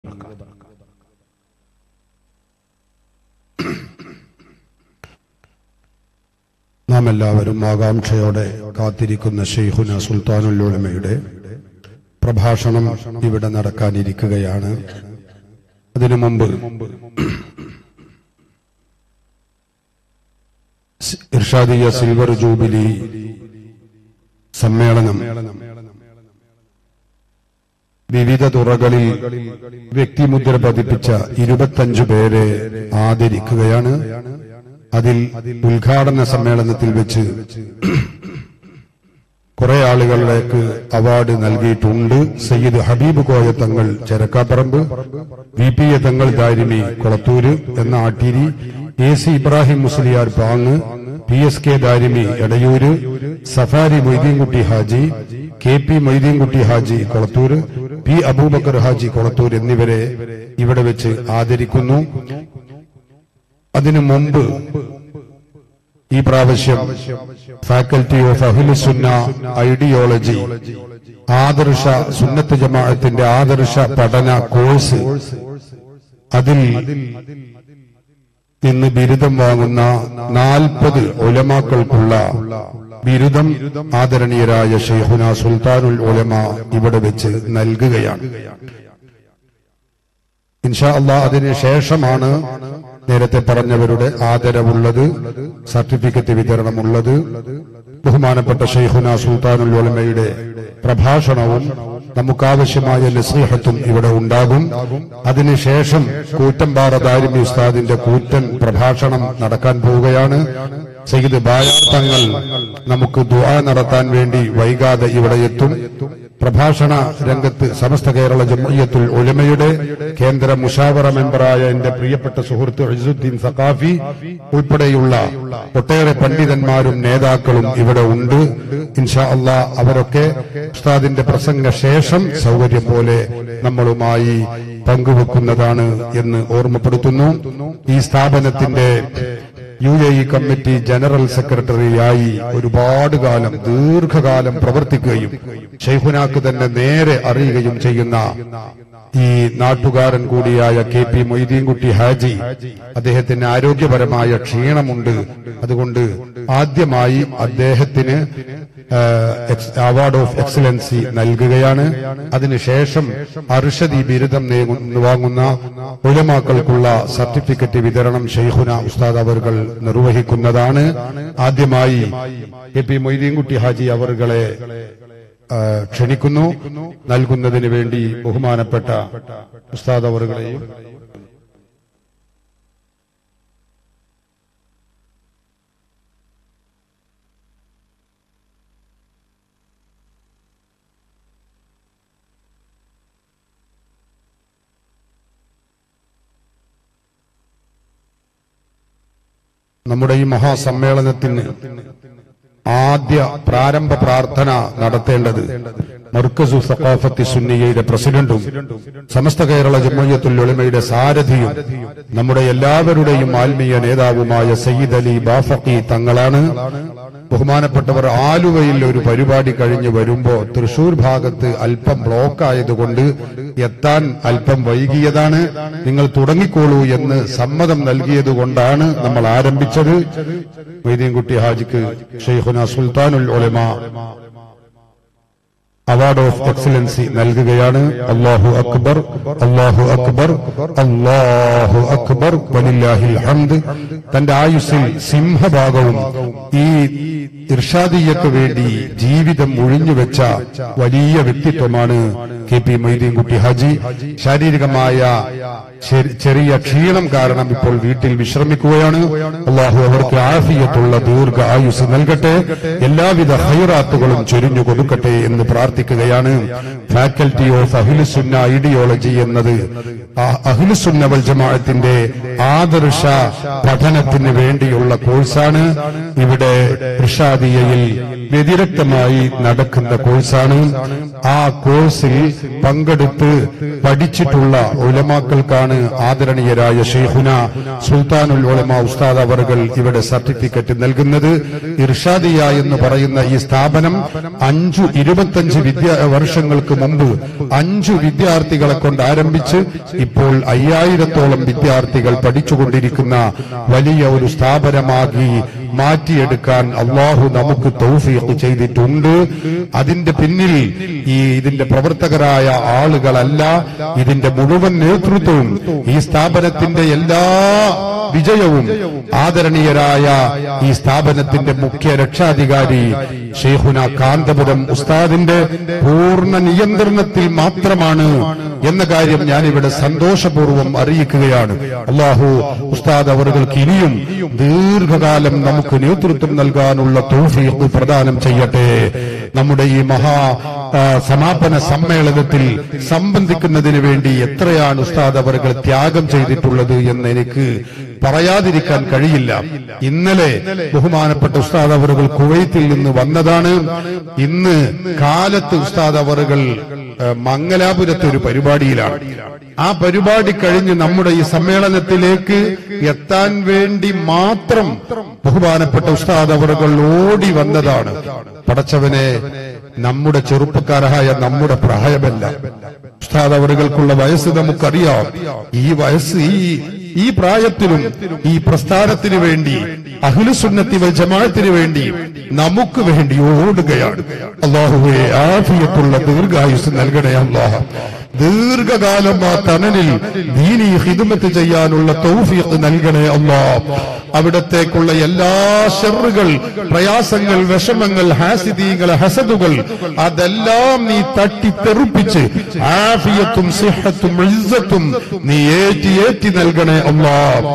നാം എല്ലാവരും ആകാംക്ഷയോടെ കാത്തിരിക്കുന്ന ഷെയ്ഖുന സുൽത്താനുൽ ഉലമയുടെ പ്രഭാഷണം ഇവിടെ നടക്കാനിരിക്കുകയാണ് അതിനു മുമ്പ് സ് ഇർഷാദിയ സിൽവർ ജൂബിലി സമ്മേളനം വിവിധ തുറകളിൽ വ്യക്തിമുദ്ര പതിപ്പിച്ച ഇരുപത്തഞ്ചു പേരെ ആദരിക്കുകയാണ് അതിൽ ഉദ്ഘാടന സമ്മേളനത്തിൽ വെച്ച് കുറെ ആളുകളിലേക്ക് അവാർഡ് നൽകിയിട്ടുണ്ട് സയ്യിദ് ഹബീബ് കോയ തങ്ങൾ ചെരക്കാപ്പറമ്പ് വി പി എ തങ്ങൾ ദാരിമി കൊളത്തൂര് എന്ന Atteeri A C Ibrahim Musliyar Pang P S K Darimi Edayur Safari Moideenkutty Haji K P Moideenkutty Haji Kolathur P Abubakar Haji Kolathur എന്നിവരെ ഇവിടെ വെച്ച് ആദരിക്കുന്നു അതിനു മുമ്പ് ഈ പ്രാവശ്യം ഫാക്കൽറ്റി ഓഫ് അഹിലുസുന്ന ഐഡിയോളജി ആദർശ സുന്നത്ത് ജമാഅത്തിന്റെ ആദർശ പഠന കോഴ്സ് അതിൽ നിന്ന് ബിരുദം വാങ്ങുന്ന നാൽപ്പത് ഒലമാക്കൾക്കുള്ള ബിരുദം ആദരണീയരായ ഷെയ്ഖുന സുൽത്താനുൽ ഒലമ ഇവിടെ വെച്ച് നൽകുകയാണ് ഇൻഷാ അള്ളാ അതിന് ശേഷമാണ് നേരത്തെ പറഞ്ഞവരുടെ ആദരവുള്ളത് സർട്ടിഫിക്കറ്റ് വിതരണമുള്ളത് ബഹുമാനപ്പെട്ട ഷെയ്ഖുന സുൽത്താനുൽ ഉലമയുടെ പ്രഭാഷണവും നമുക്കാവശ്യമായ നസീഹത്തും ഇവിടെ ഉണ്ടാകും അതിനുശേഷം കൂറ്റമ്പാറ ദാരിമി ഉസ്താദിന്റെ കൂറ്റൻ പ്രഭാഷണം നടക്കാൻ പോവുകയാണ് സയ്യിദ് ബായാർ തങ്ങൾ നമുക്ക് ദുആ നടത്താൻ വേണ്ടി വൈകാതെ ഇവിടെ എത്തും പ്രഭാഷണ രംഗത്ത് സമസ്ത കേരള ജമയ്യത്തുൽ ഉലമയുടെ കേന്ദ്ര മുഷാവറ മെമ്പറായ എന്റെ പ്രിയപ്പെട്ട സുഹൃത്ത് ഇസുദ്ദീൻ സഖാഫി ഉൾപ്പെടെയുള്ള ഒട്ടേറെ പണ്ഡിതന്മാരും നേതാക്കളും ഇവിടെ ഉണ്ട് ഇൻഷാ അള്ളാ അവരൊക്കെ ഉസ്താദിന്റെ പ്രസംഗ ശേഷം സൗകര്യം പോലെ നമ്മളുമായി പങ്കുവെക്കുന്നതാണ് എന്ന് ഓർമ്മപ്പെടുത്തുന്നു ഈ സ്ഥാപനത്തിന്റെ U A E committee general സെക്രട്ടറിയായി ഒരുപാട് കാലം ദീർഘകാലം പ്രവർത്തിക്കുകയും ഷെയ്ഖുനാക്ക് തന്നെ നേരെ അറിയുകയും ചെയ്യുന്ന ഈ നാട്ടുകാരൻ കൂടിയായ കെ പി മൊയ്തീൻകുട്ടി ഹാജി അദ്ദേഹത്തിന് ആരോഗ്യപരമായ ക്ഷീണമുണ്ട് അതുകൊണ്ട് ആദ്യമായി അദ്ദേഹത്തിന് അവാർഡ് ഓഫ് എക്സലൻസി നൽകുകയാണ് അതിനുശേഷം അർഷദി ബിരുദം നേകു- വാങ്ങുന്ന ഉലമാക്കൾക്കുള്ള സർട്ടിഫിക്കറ്റ് വിതരണം ഷെയ്ഖുന ഉസ്താദ് അവർകൾ നിർവഹിക്കുന്നതാണ് ആദ്യമായി കെ പി മൊയ്തീൻകുട്ടി ഹാജി അവർകളെ ആ, ക്ഷണിക്കുന്നു നൽകുന്നതിന് വേണ്ടി ബഹുമാനപ്പെട്ട ഉസ്താദ് അവർകളെയും നമ്മുടെ ഈ മഹാസമ്മേളനത്തിന് ആദ്യ പ്രാരംഭ പ്രാർത്ഥന നടത്തേണ്ടത് മർക്കസു സഖാഫത്തി സുന്നിയയുടെ പ്രസിഡന്റും സമസ്ത കേരള ജമ്മയ്യത്തുൽ ഉലമയുടെ സാരഥിയും നമ്മുടെ എല്ലാവരുടെയും ആത്മീയ നേതാവുമായ സയ്യിദ് അലി ബാഫക്കി തങ്ങളാണ് ബഹുമാനപ്പെട്ടവർ ആലുവയിൽ ഒരു പരിപാടി കഴിഞ്ഞ് വരുമ്പോ തൃശൂർ ഭാഗത്ത് അല്പം ബ്ലോക്ക് ആയതുകൊണ്ട് എത്താൻ അല്പം വൈകിയതാണ് നിങ്ങൾ തുടങ്ങിക്കോളൂ എന്ന് സമ്മതം നൽകിയത് കൊണ്ടാണ് നമ്മൾ ആരംഭിച്ചത് മൊയ്തീൻകുട്ടി ഹാജിക്ക് ഷെയ്ഖുന സുൽത്താനുൽ ഒലമ അവാർഡ് ഓഫ് എക്സലൻസി നൽകുകയാണ് അള്ളാഹു അക്ബർ അള്ളാഹു അക്ബർ അള്ളാഹു അക്ബർ വലില്ലാഹിൽ ഹംദ് തന്റെ ആയുസ്സിൽ സിംഹഭാഗവും ഈ ഇർഷാദിയക്ക് വേണ്ടി ജീവിതം ഒഴിഞ്ഞുവെച്ച വലിയ വ്യക്തിത്വമാണ് കെ പി മൊയ്തീൻകുട്ടി ഹാജി ശാരീരികമായ ചെ- ചെറിയ ക്ഷീണം കാരണം ഇപ്പോൾ വീട്ടിൽ വിശ്രമിക്കുകയാണ് അള്ളാഹു അവർക്ക് ആഫിയത്തുള്ള ദീർഘ ആയുസ് നൽകട്ടെ എല്ലാവിധ ഹൈറാത്തുകളും ചൊരിഞ്ഞു കൊടുക്കട്ടെ എന്ന് പ്രാർത്ഥിക്കുകയാണ് ഫാക്കൽറ്റി ഓഫ് അഹിലുസുന്ന ഐഡിയോളജി എന്നത് ആ അഹിലുസുന്ന വൽ ജമാഅത്തിന്റെ ആദർശ പഠനത്തിന് വേണ്ടിയുള്ള കോഴ്സാണ് ഇവിടെ ഇർഷാദിയയിൽ വ്യതിരക്തമായി നടക്കുന്ന കോഴ്സാണ് ആ കോഴ്സിൽ പങ്കെടുത്ത് പഠിച്ചിട്ടുള്ള ഉലമാക്കൾക്കാണ് ആദരണീയരായ ഷെയ്ഖുന സുൽത്താനുൽ ഉലമ ഉസ്താദ് അവർകൾ ഇവിടെ സർട്ടിഫിക്കറ്റ് നൽകുന്നത് ഇർഷാദിയ എന്ന് പറയുന്ന ഈ സ്ഥാപനം അഞ്ചു ഇരുപത്തഞ്ച് വിദ്യാ വർഷങ്ങൾക്ക് മുമ്പ് അഞ്ചു വിദ്യാർത്ഥികളെ കൊണ്ട് ആരംഭിച്ച് ഇപ്പോൾ അയ്യായിരത്തോളം വിദ്യാർത്ഥികൾ പഠിച്ചുകൊണ്ടിരിക്കുന്ന വലിയ ഒരു സ്ഥാപനമാക്കി മാറ്റിയെടുക്കാൻ അള്ളാഹു നമുക്ക് തൗഫീഖ് ചെയ്തിട്ടുണ്ട് അതിന്റെ പിന്നിൽ ഈ ഇതിന്റെ പ്രവർത്തകരായ ആളുകളല്ല ഇതിന്റെ മുഴുവൻ നേതൃത്വവും ഈ സ്ഥാപനത്തിന്റെ എല്ലാ വിജയവും ആദരണീയരായ ഈ സ്ഥാപനത്തിന്റെ മുഖ്യ രക്ഷാധികാരി ഷെയ്ഖുന കാന്തപുരം ഉസ്താദിന്റെ പൂർണ്ണ നിയന്ത്രണത്തിൽ മാത്രമാണ് എന്ന കാര്യം ഞാനിവിടെ സന്തോഷപൂർവ്വം അറിയിക്കുകയാണ് അള്ളാഹു ഉസ്താദ് അവർക്ക് ഇനിയും ദീർഘകാലം നമുക്ക് നേതൃത്വം നൽകാനുള്ള തൗഫീഖ് പ്രദാനം ചെയ്യട്ടെ നമ്മുടെ ഈ മഹാ ആ, സമാപന സമ്മേളനത്തിൽ സംബന്ധിക്കുന്നതിന് വേണ്ടി എത്രയാണ് ഉസ്താദ് അവர்கள் ത്യാഗം ചെയ്തിട്ടുള്ളത് എന്ന് എനിക്ക് പറയാതിരിക്കാൻ കഴിയില്ല ഇന്നലെ ബഹുമാനപ്പെട്ട ഉസ്താദ് അവറുകൾ കുവൈത്തിൽ നിന്ന് വന്നതാണ് ഇന്ന് കാലത്ത് ഉസ്താദ് അവറുകൾ ഏഹ്, മംഗലാപുരത്തെ ഒരു പരിപാടിയിലാണ് ആ പരിപാടി കഴിഞ്ഞ് നമ്മുടെ ഈ സമ്മേളനത്തിലേക്ക് എത്താൻ വേണ്ടി മാത്രം ബഹുമാനപ്പെട്ട ഉസ്താദ് അവറുകൾ ഓടി വന്നതാണ് പടച്ചവനെ നമ്മുടെ ചെറുപ്പക്കാരായ നമ്മുടെ പ്രായമല്ല ഉസ്താദ് അവറുകൾക്കുള്ള വയസ്സ് നമുക്കറിയാം ഈ വയസ്സ് ഈ ഈ പ്രായത്തിലും ഈ പ്രസ്ഥാനത്തിന് വേണ്ടി അഖിലുസുന്നത്തി വൽ ജമാഅത്തിന് വേണ്ടി നമുക്ക് വേണ്ടി ഓടുകയാണ് അള്ളാഹുവെ ആഫിയത്തുള്ള ദീർഘായുസ് നൽകണേ അള്ളാഹ് ദീർഘകാലം ആ തണലിൽ ദീനി ഹിദമത്ത് ചെയ്യാനുള്ള തൗഫീഖ് നൽകണേ അള്ളാഹ് അവിടത്തേക്കുള്ള എല്ലാ ഷെറുകൾ പ്രയാസങ്ങൾ വിഷമങ്ങൾ ഹാസിദീങ്ങൾ ഹസദുകൾ അതെല്ലാം നീ തട്ടിത്തെറുപ്പിച്ച് ആഫിയത്തും സിഹത്തും ഇസ്സത്തും നീ ഏറ്റി ഏറ്റി നൽകണേ അല്ലാ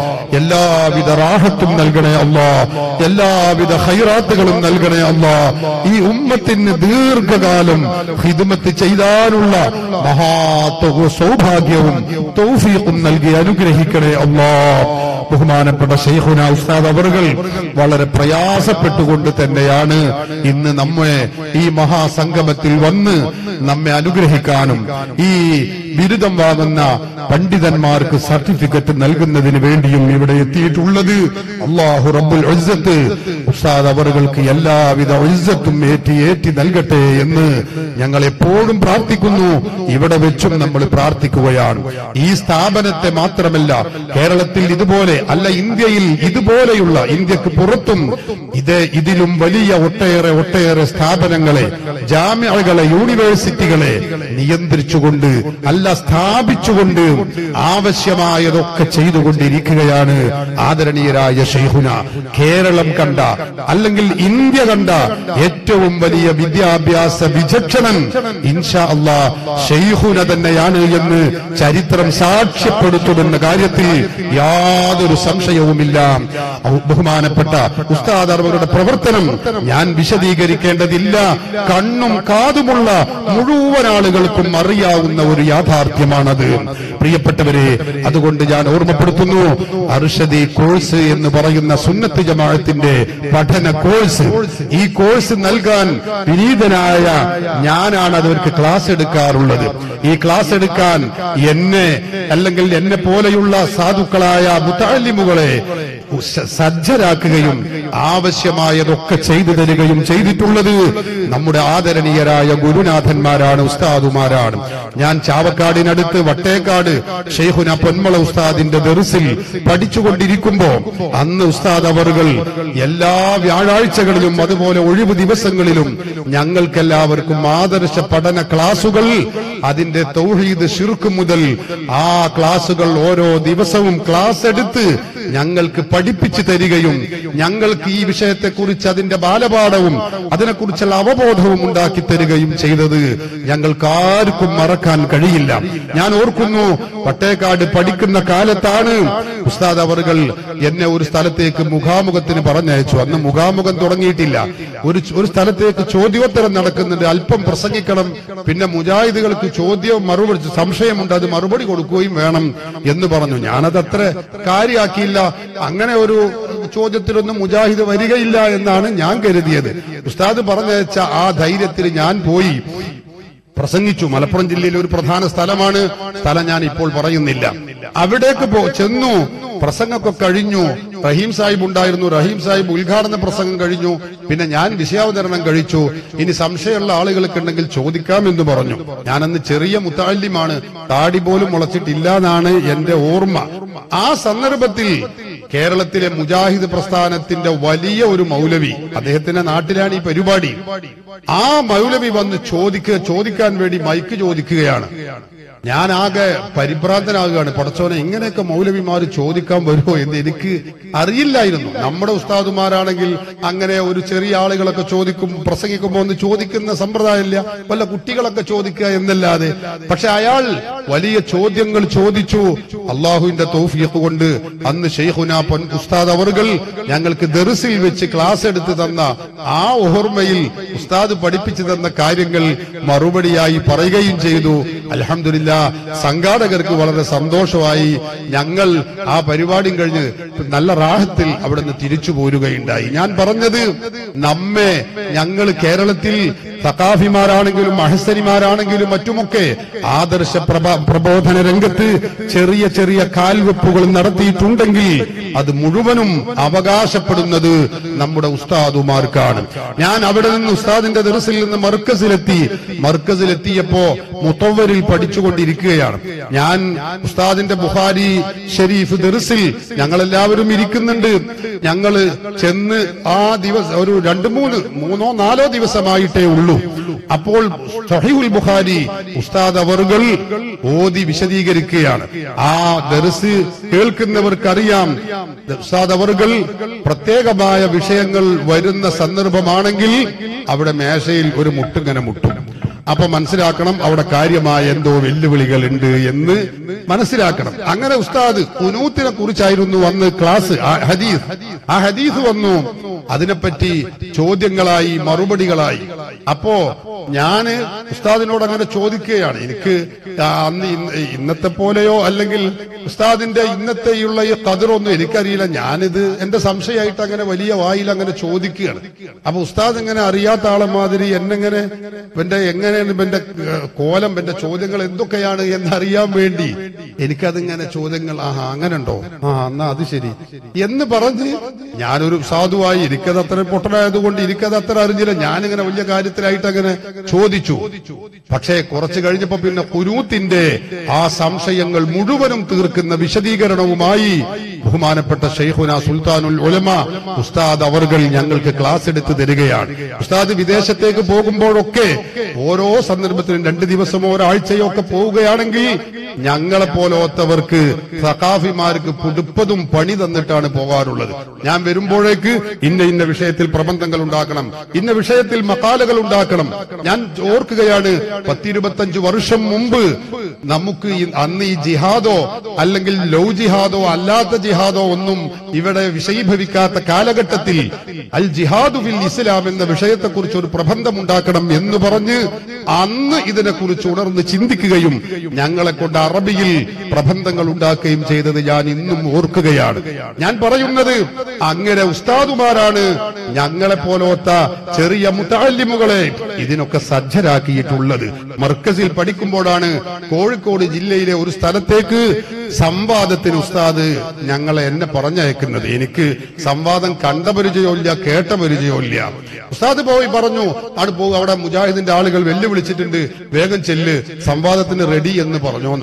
എല്ലാവിധ റാഹത്തും നൽകണേ അല്ലാ എല്ലാവിധ ഹൈറാത്തുകളും നൽകണേ അല്ലാ ഈ ഉമ്മത്തിന് ദീർഘകാലം ഹിദ്മത്ത് ചെയ്താനുള്ള മഹാ തൗ- സൗഭാഗ്യവും തൗഫീഖും നൽകി അനുഗ്രഹിക്കണേ അല്ലാ ബഹുമാനപ്പെട്ട ഷെയ്ഖുന ഉസ്താദ് അവറുകൾ വളരെ പ്രയാസപ്പെട്ടുകൊണ്ട് തന്നെയാണ് ഇന്ന് നമ്മെ ഈ മഹാസംഗമത്തിൽ വന്ന് നമ്മെ അനുഗ്രഹിക്കാനും ഈ ബിരുദം വാങ്ങുന്ന പണ്ഡിതന്മാർക്ക് സർട്ടിഫിക്കറ്റ് നൽകുന്നതിന് വേണ്ടിയും ഇവിടെ എത്തിയിട്ടുള്ളത് അള്ളാഹു റബ്ബുൽ ഇസ്സത്ത് ഉസ്താദ് അവറുകൾക്ക് എല്ലാവിധ ഇസ്സത്തും ഏറ്റി ഏറ്റി നൽകട്ടെ എന്ന് ഞങ്ങൾ എപ്പോഴും പ്രാർത്ഥിക്കുന്നു ഇവിടെ വെച്ചും നമ്മൾ പ്രാർത്ഥിക്കുകയാണ് ഈ സ്ഥാപനത്തെ മാത്രമല്ല കേരളത്തിൽ ഇതുപോലെ അല്ല ഇന്ത്യയിൽ ഇതുപോലെയുള്ള ഇന്ത്യക്ക് പുറത്തും ഇത് ഇതിലും വലിയ ഒട്ടേറെ ഒട്ടേറെ സ്ഥാപനങ്ങളെ ജാമ്യകളെ യൂണിവേഴ്സിറ്റികളെ നിയന്ത്രിച്ചുകൊണ്ട് അല്ല സ്ഥാപിച്ചുകൊണ്ട് ആവശ്യമായതൊക്കെ ചെയ്തുകൊണ്ടിരിക്കുകയാണ് ആദരണീയരായ ഷെയ്ഖുന കേരളം കണ്ട അല്ലെങ്കിൽ ഇന്ത്യ കണ്ട ഏറ്റവും വലിയ വിദ്യാഭ്യാസ വിചക്ഷണൻ ഇൻഷാ അള്ളാ ഷെയ്ഖുന തന്നെയാണ് എന്ന് ചരിത്രം സാക്ഷ്യപ്പെടുത്തുമെന്ന കാര്യത്തിൽ യാതൊരു സംശയവുമില്ല ഔ- ബഹുമാനപ്പെട്ട ഉസ്താദ് അവരുടെ പ്രവർത്തനം ഞാൻ വിശദീകരിക്കേണ്ടതില്ല കണ്ണും കാതുമുള്ള മുഴുവൻ ആളുകൾക്കും അറിയാവുന്ന ഒരു യാഥാർത്ഥ്യമാണത് പ്രിയപ്പെട്ടവരെ അതുകൊണ്ട് ഞാൻ ഓർമ്മപ്പെടുത്തുന്നു അർഷദി കോഴ്സ് എന്ന് പറയുന്ന സുന്നത്ത് ജമാഅത്തിന്റെ പഠന കോഴ്സ് ഈ കോഴ്സ് നൽകാൻ വിനീതനായ ഞാനാണ് അതവർക്ക് ക്ലാസ് എടുക്കാറുള്ളത് ഈ ക്ലാസ് എടുക്കാൻ എന്നെ അല്ലെങ്കിൽ എന്നെ പോലെയുള്ള സാധുക്കളായ മുത്താലിമുകളെ സ- സജ്ജരാക്കുകയും ആവശ്യമായതൊക്കെ ചെയ്തു തരികയും ചെയ്തിട്ടുള്ളത് നമ്മുടെ ആദരണീയരായ ഗുരുനാഥന്മാരാണ് ഉസ്താദുമാരാണ് ഞാൻ ചാവക്കാടിനടുത്ത് വട്ടേക്കാട് ഷെയ്ഖുന പൊന്മള ഉസ്താദിന്റെ ദെറിസിൽ പഠിച്ചുകൊണ്ടിരിക്കുമ്പോ അന്ന് ഉസ്താദ് അവറുകൾ എല്ലാ വ്യാഴാഴ്ചകളിലും അതുപോലെ ഒഴിവ് ദിവസങ്ങളിലും ഞങ്ങൾക്കെല്ലാവർക്കും ആദർശ പഠന ക്ലാസുകൾ അതിന്റെ തൗഹീദ് ഷിർക്ക് മുതൽ ആ ക്ലാസുകൾ ഓരോ ദിവസവും ക്ലാസ് എടുത്ത് ഞങ്ങൾക്ക് പഠിപ്പിച്ചു തരികയും ഞങ്ങൾക്ക് ഈ വിഷയത്തെക്കുറിച്ച് അതിന്റെ ബാലപാഠവും അതിനെക്കുറിച്ചുള്ള അവബോധവും ഉണ്ടാക്കി തരികയും ചെയ്തത് ഞങ്ങൾക്ക് ആർക്കും മറക്കാൻ കഴിയില്ല ഞാൻ ഓർക്കുന്നു പട്ടേക്കാട് പഠിക്കുന്ന കാലത്താണ് ഉസ്താദ് അവർകൾ എന്നെ ഒരു സ്ഥലത്തേക്ക് മുഖാമുഖത്തിന് പറഞ്ഞയച്ചു അന്ന് മുഖാമുഖം തുടങ്ങിയിട്ടില്ല ഒരു ഒരു സ്ഥലത്തേക്ക് ചോദ്യോത്തരം നടക്കുന്നുണ്ട് അല്പം പ്രസംഗിക്കണം പിന്നെ മുജാഹിദുകൾക്ക് ചോദ്യം മറുപടി സംശയമുണ്ട് അത് മറുപടി കൊടുക്കുകയും വേണം എന്ന് പറഞ്ഞു ഞാനത് അത്ര കാര്യമാക്കിയില്ല അങ്ങനെ ഒരു ചോദ്യത്തിലൊന്നും മുജാഹിദ് വരികയില്ല എന്നാണ് ഞാൻ കരുതിയത് ഉസ്താദ് പറഞ്ഞയച്ച ആ ധൈര്യത്തിൽ ഞാൻ പോയി പ്രസംഗിച്ചു മലപ്പുറം ജില്ലയിലെ ഒരു പ്രധാന സ്ഥലമാണ് സ്ഥലം ഞാൻ ഇപ്പോൾ പറയുന്നില്ല അവിടേക്ക് പോ ചെന്നു പ്രസംഗമൊക്കെ കഴിഞ്ഞു റഹീം സാഹിബ് ഉണ്ടായിരുന്നു റഹീം സാഹിബ് ഉദ്ഘാടന പ്രസംഗം കഴിഞ്ഞു പിന്നെ ഞാൻ വിഷയാവതരണം കഴിച്ചു ഇനി സംശയമുള്ള ആളുകൾക്ക് ഉണ്ടെങ്കിൽ ചോദിക്കാം എന്ന് പറഞ്ഞു ഞാനന്ന് ചെറിയ മുത്താല്യമാണ് താടി പോലും മുളച്ചിട്ടില്ല എന്നാണ് എന്റെ ഓർമ്മ ആ സന്ദർഭത്തിൽ കേരളത്തിലെ മുജാഹിദ് പ്രസ്ഥാനത്തിന്റെ വലിയ ഒരു മൗലവി അദ്ദേഹത്തിന്റെ നാട്ടിലാണ് ഈ പരിപാടി ആ മൗലവി വന്ന് ചോദിക്കുക ചോദിക്കാൻ വേണ്ടി മൈക്ക് ചോദിക്കുകയാണ് ഞാൻ ആകെ പരിഭ്രാന്തനാകുകയാണ് പടച്ചോനെ ഇങ്ങനെയൊക്കെ മൗലവിമാർ ചോദിക്കാൻ വരുമോ എന്ന് എനിക്ക് അറിയില്ലായിരുന്നു നമ്മുടെ ഉസ്താദുമാരാണെങ്കിൽ അങ്ങനെ ഒരു ചെറിയ ആളുകളൊക്കെ ചോദിക്കും പ്രസംഗിക്കുമ്പോൾ ഒന്ന് ചോദിക്കുന്ന സമ്പ്രദായമില്ല വല്ല കുട്ടികളൊക്കെ ചോദിക്കുക എന്നല്ലാതെ പക്ഷെ അയാൾ വലിയ ചോദ്യങ്ങൾ ചോദിച്ചു അള്ളാഹുവിന്റെ തൗഫീഖ് കൊണ്ട് അന്ന് ഷെയ്ഖുന പൊൻ ഉസ്താദ് അവർകൾ ഞങ്ങൾക്ക് ദർസിൽ വെച്ച് ക്ലാസ് എടുത്ത് തന്ന ആ ഓർമ്മയിൽ ഉസ്താദ് പഠിപ്പിച്ചു തന്ന കാര്യങ്ങൾ മറുപടിയായി പറയുകയും ചെയ്തു അലഹമില്ല സംഘാടകർക്ക് വളരെ സന്തോഷമായി ഞങ്ങൾ ആ പരിപാടിയും കഴിഞ്ഞ് നല്ല റാഹത്തിൽ അവിടുന്ന് തിരിച്ചു പോരുകയുണ്ടായി ഞാൻ പറഞ്ഞത് നമ്മെ ഞങ്ങൾ കേരളത്തിൽ സഖാഫിമാരാണെങ്കിലും അഹസനിമാരാണെങ്കിലും മറ്റുമൊക്കെ ആദർശ പ്രഭ- പ്രബോധന രംഗത്ത് ചെറിയ ചെറിയ കാൽവെപ്പുകൾ നടത്തിയിട്ടുണ്ടെങ്കിൽ അത് മുഴുവനും അവകാശപ്പെടുന്നത് നമ്മുടെ ഉസ്താദുമാർക്കാണ് ഞാൻ അവിടെ നിന്ന് ഉസ്താദിന്റെ ദർസിൽ നിന്ന് മർക്കസിലെത്തി മർക്കസിലെത്തിയപ്പോ മുത്തവരിൽ പഠിച്ചുകൊണ്ടിരിക്കുകയാണ് ഞാൻ ഉസ്താദിന്റെ ബുഹാരി ഷെരീഫ് ദർസിൽ ഞങ്ങളെല്ലാവരും ഇരിക്കുന്നുണ്ട് ഞങ്ങള് ചെന്ന് ആ ദിവസം ഒരു രണ്ട് മൂന്ന് മൂന്നോ നാലോ ദിവസമായിട്ടേ ഉള്ളൂ അപ്പോൾ സഹീഹുൽ ബുഖാരി ഉസ്താദ് അവറുകൾ ഓതി വിശദീകരിക്കുകയാണ് ആ ദർസ് കേൾക്കുന്നവർക്കറിയാം ഉസ്താദ് അവറുകൾ പ്രത്യേകമായ വിഷയങ്ങൾ വരുന്ന സന്ദർഭമാണെങ്കിൽ അവിടെ മേശയിൽ ഒരു മുട്ടിങ്ങനെ മുട്ടും അപ്പൊ മനസ്സിലാക്കണം അവിടെ കാര്യമായ എന്തോ വെല്ലുവിളികൾ ഉണ്ട് എന്ന് മനസ്സിലാക്കണം അങ്ങനെ ഉസ്താദ് കുനൂത്തിനെ കുറിച്ചായിരുന്നു അന്ന് ക്ലാസ് ആ ഹദീസ് ആ ഹദീസ് വന്നു അതിനെപ്പറ്റി ചോദ്യങ്ങളായി മറുപടികളായി അപ്പോ ഞാന് ഉസ്താദിനോട് അങ്ങനെ ചോദിക്കുകയാണ് എനിക്ക് ആ അന്ന് ഇന്ന- ഇന്നത്തെ പോലെയോ അല്ലെങ്കിൽ ഉസ്താദിന്റെ ഇന്നത്തെയുള്ള ഈ കതിറൊന്നും എനിക്കറിയില്ല ഞാനിത് എന്റെ സംശയമായിട്ട് അങ്ങനെ വലിയ വായിൽ അങ്ങനെ ചോദിക്കുകയാണ് അപ്പൊ ഉസ്താദ് ഇങ്ങനെ അറിയാത്ത ആളെ മാതിരി എന്നെങ്ങനെ എന്റെ എങ്ങനെയാണ് എന്റെ ഏഹ്, കോലം എന്റെ ചോദ്യങ്ങൾ എന്തൊക്കെയാണ് എന്നറിയാൻ വേണ്ടി എനിക്കതിങ്ങനെ ചോദ്യങ്ങൾ ആഹാ അങ്ങനെ ഉണ്ടോ ആ എന്നാ അത് ശരി എന്ന് പറഞ്ഞ് ഞാനൊരു സാധുവായി എനിക്കത് അത്ര പൊട്ടനായത് കൊണ്ട് എനിക്കത് അത്ര അറിഞ്ഞില്ല ഞാനിങ്ങനെ വലിയ കാര്യത്തിലായിട്ട് അങ്ങനെ ചോദിച്ചു പക്ഷേ കുറച്ച് കഴിഞ്ഞപ്പോ പിന്നെ കുരൂത്തിന്റെ ആ സംശയങ്ങൾ മുഴുവനും തീർക്കുന്ന വിശദീകരണവുമായി ബഹുമാനപ്പെട്ട ഷെയ്ഖുന സുൽത്താനുൽ ഉലമ ഉസ്താദ് അവർകൾ ഞങ്ങൾക്ക് ക്ലാസ് എടുത്ത് തരികയാണ് ഉസ്താദ് വിദേശത്തേക്ക് പോകുമ്പോഴൊക്കെ ഓരോ സന്ദർഭത്തിലും രണ്ട് ദിവസമോ ഒരാഴ്ചയോ ഒക്കെ പോവുകയാണെങ്കിൽ ഞങ്ങളെ പോലോത്തവർക്ക് സഖാഫിമാർക്ക് പുടുപ്പതും പണി തന്നിട്ടാണ് പോകാറുള്ളത് ഞാൻ വരുമ്പോഴേക്ക് ഇന്ന ഇന്ന വിഷയത്തിൽ പ്രബന്ധങ്ങൾ ഉണ്ടാക്കണം ഇന്ന വിഷയത്തിൽ മക്കാലകൾ ഉണ്ടാക്കണം ഞാൻ ഓർക്കുകയാണ് പത്തിരുപത്തഞ്ച് വർഷം മുമ്പ് നമുക്ക് ഈ- അന്ന് ഈ ജിഹാദോ അല്ലെങ്കിൽ ലൗ ജിഹാദോ അല്ലാത്ത ജിഹാദോ ഒന്നും ഇവിടെ വിഷയീഭവിക്കാത്ത കാലഘട്ടത്തിൽ അൽ ജിഹാദു ഫിൽ ഇസ്ലാം എന്ന വിഷയത്തെക്കുറിച്ച് ഒരു പ്രബന്ധം ഉണ്ടാക്കണം എന്ന് പറഞ്ഞ് അന്ന് ഇതിനെക്കുറിച്ച് ഉണർന്ന് ചിന്തിക്കുകയും ഞങ്ങളെ കൊണ്ട് അറബിയിൽ പ്രബന്ധങ്ങൾ ഉണ്ടാക്കുകയും ചെയ്തത് ഞാൻ ഇന്നും ഓർക്കുകയാണ് ഞാൻ പറയുന്നത് അങ്ങനെ ഉസ്താദുമാരാണ് ഞങ്ങളെ പോലോത്ത ചെറിയ മുത്താലിമുകളെ ഇതിനൊക്കെ സജ്ജരാക്കിയിട്ടുള്ളത് മർക്കസിൽ പഠിക്കുമ്പോഴാണ് കോഴിക്കോട് ജില്ലയിലെ ഒരു സ്ഥലത്തേക്ക് സംവാദത്തിന് ഉസ്താദ് ഞങ്ങളെ എന്നെ പറഞ്ഞയക്കുന്നത് എനിക്ക് സംവാദം കണ്ട പരിചയമില്ല കേട്ട പരിചയമില്ല ഉസ്താദ് പോയി പറഞ്ഞു അവിടെ പോകും അവിടെ മുജാഹിദിന്റെ ആളുകൾ വെല്ലുവിളിച്ചിട്ടുണ്ട് വേഗം ചെല്ല് സംവാദത്തിന് റെഡി എന്ന് പറഞ്ഞു എന്ന് പറഞ്ഞു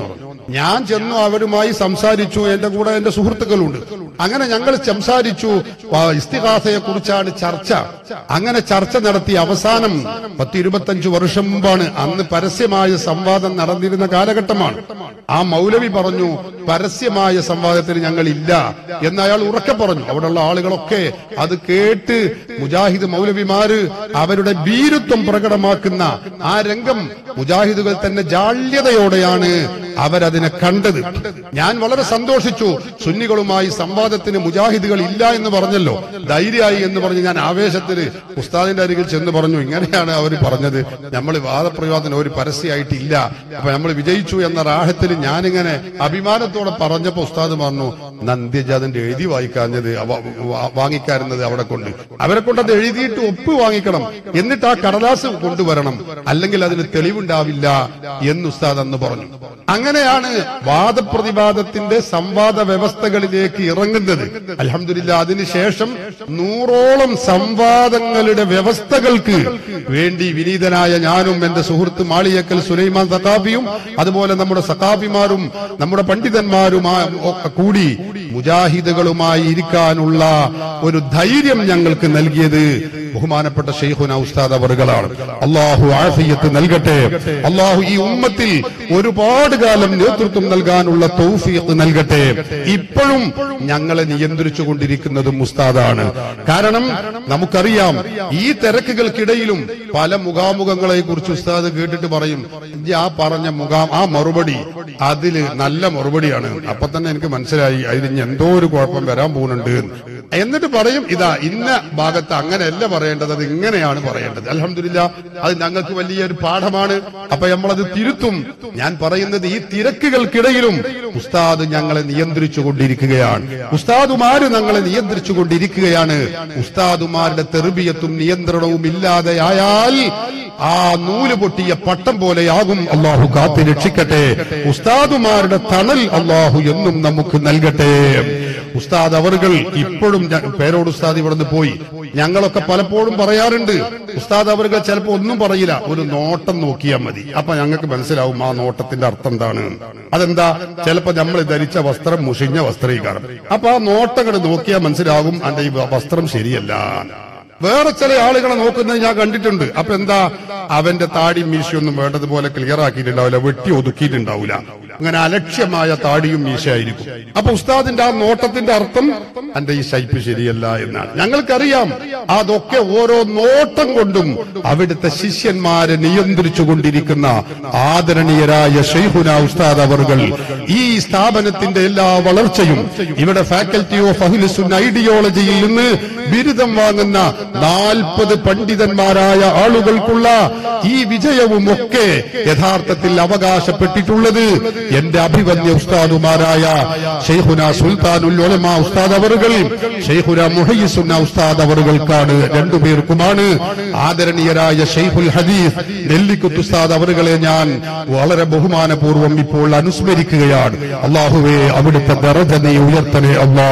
ഞാൻ ചെന്നു അവരുമായി സംസാരിച്ചു എന്റെ കൂടെ എന്റെ സുഹൃത്തുക്കളുണ്ട് അങ്ങനെ ഞങ്ങൾ സംസാരിച്ചു ഇസ്തിഹാസയെ കുറിച്ചാണ് ചർച്ച അങ്ങനെ ചർച്ച നടത്തി അവസാനം പത്ത് ഇരുപത്തഞ്ചു വർഷം മുമ്പാണ് അന്ന് പരസ്യമായ സംവാദം നടന്നിരുന്ന കാലഘട്ടമാണ് ആ മൗലവി പറഞ്ഞു പരസ്യമായ സംവാദത്തിന് ഞങ്ങൾ ഇല്ല എന്ന് അയാൾ ഉറക്കെ പറഞ്ഞു അവിടെയുള്ള ആളുകളൊക്കെ അത് കേട്ട് മുജാഹിദ് മൗലവിമാര് അവരുടെ ഭീരുത്വം പ്രകടമാക്കുന്ന ആ രംഗം മുജാഹിദുകൾ തന്നെ ജാള്യതയോടെയാണ് അവരതിനെ കണ്ടത് ഞാൻ വളരെ സന്തോഷിച്ചു സുന്നികളുമായി സംവാദത്തിന് മുജാഹിദുകൾ ഇല്ല എന്ന് പറഞ്ഞല്ലോ ധൈര്യമായി എന്ന് പറഞ്ഞ് ഞാൻ ആവേശത്തിന് ഉസ്താദിന്റെ അരികിൽ ചെന്ന് പറഞ്ഞു ഇങ്ങനെയാണ് അവർ പറഞ്ഞത് നമ്മൾ വാദപ്രയോഗത്തിന് ഒരു പരസ്യമായിട്ടില്ല അപ്പൊ നമ്മൾ വിജയിച്ചു എന്ന റാഹത്തിൽ ഞാനിങ്ങനെ അഭിമാനത്തോടെ പറഞ്ഞപ്പോ ഉസ്താദ് പറഞ്ഞു നന്ദ്യജാതിന്റെ എഴുതി വായിക്കാഞ്ഞത് അവ- വാ- വാങ്ങിക്കാരുന്നത് അവിടെ കൊണ്ട് അവരെ കൊണ്ട് അത് എഴുതിയിട്ട് ഒപ്പ് വാങ്ങിക്കണം എന്നിട്ട് ആ കടലാസ് കൊണ്ടുവരണം അല്ലെങ്കിൽ അതിന് തെളിവുണ്ടാവില്ല എന്ന് ഉസ്താദ് അന്ന് പറഞ്ഞു അങ്ങനെയാണ് വാദപ്രതിവാദത്തിന്റെ സംവാദ വ്യവസ്ഥകളിലേക്ക് ഇറങ്ങുന്നത് അലഹമില്ല അതിനുശേഷം നൂറോളം സംവാദങ്ങളുടെ വ്യവസ്ഥകൾക്ക് വേണ്ടി വിനീതനായ ഞാനും എന്റെ സുഹൃത്ത് മാളിയക്കൽ സുലൈമാൻ സഖാഫിയും അതുപോലെ നമ്മുടെ സഖാഫിമാരും നമ്മുടെ പണ്ഡിതന്മാരും ആ- ഒക്കെ കൂടി മുജാഹിദുകളുമായി ഇരിക്കാനുള്ള ഒരു ധൈര്യം ഞങ്ങൾക്ക് നൽകിയത് ബഹുമാനപ്പെട്ട ഷെയ്ഖുന ഉസ്താദ് അവറുകളാണ് അള്ളാഹു ആഫിയത്ത് നൽകട്ടെ അള്ളാഹു ഈ ഉമ്മത്തിൽ ഒരുപാട് കാലം നേതൃത്വം നൽകാനുള്ള തൗഫീഖ് നൽകട്ടെ ഇപ്പോഴും ഞങ്ങളെ നിയന്ത്രിച്ചു കൊണ്ടിരിക്കുന്നതും ഉസ്താദാണ് കാരണം നമുക്കറിയാം ഈ തിരക്കുകൾക്കിടയിലും പല മുഖാമുഖങ്ങളെ കുറിച്ച് ഉസ്താദ് കേട്ടിട്ട് പറയും "ഇജ്ജ് ആ പറഞ്ഞ മുഖാം ആ മറുപടി അതില് നല്ല മറുപടിയാണ് അപ്പൊ തന്നെ എനിക്ക് മനസ്സിലായി അതിന് എന്തോ ഒരു കുഴപ്പം വരാൻ പോകുന്നുണ്ട് എന്ന്. എന്നിട്ട് പറയും ഇതാ ഇന്ന ഭാഗത്ത് അങ്ങനെയല്ല പറയേണ്ടത് അത് ഇങ്ങനെയാണ് പറയേണ്ടത് അലഹമില്ല അത് ഞങ്ങൾക്ക് വലിയൊരു പാഠമാണ് അപ്പൊ നമ്മളത് തിരുത്തും ഞാൻ പറയുന്നത് ഈ തിരക്കുകൾക്കിടയിലും ഉസ്താദ് ഞങ്ങളെ നിയന്ത്രിച്ചു കൊണ്ടിരിക്കുകയാണ് ഉസ്താദുമാര് ഞങ്ങളെ നിയന്ത്രിച്ചു കൊണ്ടിരിക്കുകയാണ് ഉസ്താദുമാരുടെ തെറുബിയത്തും നിയന്ത്രണവും ഇല്ലാതെയായാൽ ആ നൂല് പൊട്ടിയ പട്ടം പോലെയാകും അള്ളാഹു കാത്തി രക്ഷിക്കട്ടെ ഉസ്താദുമാരുടെ തണൽ അള്ളാഹു എന്നും നമുക്ക് നൽകട്ടെ ഉസ്താദ് അവറുകൾ ഇപ്പോഴും ഞ- പേരോട് ഉസ്താദ് ഇവിടുന്ന് പോയി ഞങ്ങളൊക്കെ പലപ്പോഴും പറയാറുണ്ട് ഉസ്താദ് അവറുകൾ ചിലപ്പോ ഒന്നും പറയില്ല ഒരു നോട്ടം നോക്കിയാൽ മതി അപ്പൊ ഞങ്ങൾക്ക് മനസ്സിലാവും ആ നോട്ടത്തിന്റെ അർത്ഥം എന്താണ് അതെന്താ ചിലപ്പോ നമ്മൾ ധരിച്ച വസ്ത്രം മുഷിഞ്ഞ വസ്ത്രീകാരം അപ്പൊ ആ നോട്ടങ്ങൾ നോക്കിയാൽ മനസ്സിലാകും അന്റെ ഈ വസ്ത്രം ശരിയല്ല വേറെ ചില ആളുകളെ നോക്കുന്നത് ഞാൻ കണ്ടിട്ടുണ്ട് അപ്പൊ എന്താ അവന്റെ താടി മീശയൊന്നും വേണ്ടതുപോലെ ക്ലിയർ ആക്കിയിട്ടുണ്ടാവില്ല വെട്ടി ഒതുക്കിയിട്ടുണ്ടാവില്ല അങ്ങനെ അലക്ഷ്യമായ താടിയും മീശയായിരിക്കും അപ്പൊ ഉസ്താദിന്റെ ആ നോട്ടത്തിന്റെ അർത്ഥം എന്റെ ഈ ശൈപ്പ് ശരിയല്ല എന്നാണ് ഞങ്ങൾക്കറിയാം അതൊക്കെ ഓരോ നോട്ടം കൊണ്ടും അവിടുത്തെ ശിഷ്യന്മാരെ നിയന്ത്രിച്ചു കൊണ്ടിരിക്കുന്ന ആദരണീയരായ ഷെയ്ഖുന ഉസ്താദ് അവർകൾ ഈ സ്ഥാപനത്തിന്റെ എല്ലാ വളർച്ചയും ഇവിടെ ഫാക്കൽറ്റി ഓഫ് അഹിലുസുൻ ഐഡിയോളജിയിൽ നിന്ന് ബിരുദം വാങ്ങുന്ന നാൽപ്പത് പണ്ഡിതന്മാരായ ആളുകൾക്കുള്ള ഈ വിജയവും ഒക്കെ യഥാർത്ഥത്തിൽ അവകാശപ്പെട്ടിട്ടുള്ളത് എന്റെ അഭിവന്യ ഉസ്താദുമാരായ ഷെയ്ഖുന സുൽത്താനുൽ ഉലമ ഉസ്താദ് അവറുകൾ ഷെയ്ഖുന മുഹയ്യസുന്ന ഉസ്താദ് അവറുകൾക്കാണ് രണ്ടുപേർക്കുമാണ് ആദരണീയരായ ഷെയ്ഖുൽ ഹദീസ് നെല്ലിക്കുത്ത് ഉസ്താദ് അവറുകളെ ഞാൻ വളരെ ബഹുമാനപൂർവ്വം ഇപ്പോൾ അനുസ്മരിക്കുകയാണ് അള്ളാഹുവേ അവിടുത്തെ ദറജ നീ ഉയർത്തനെ അള്ളാ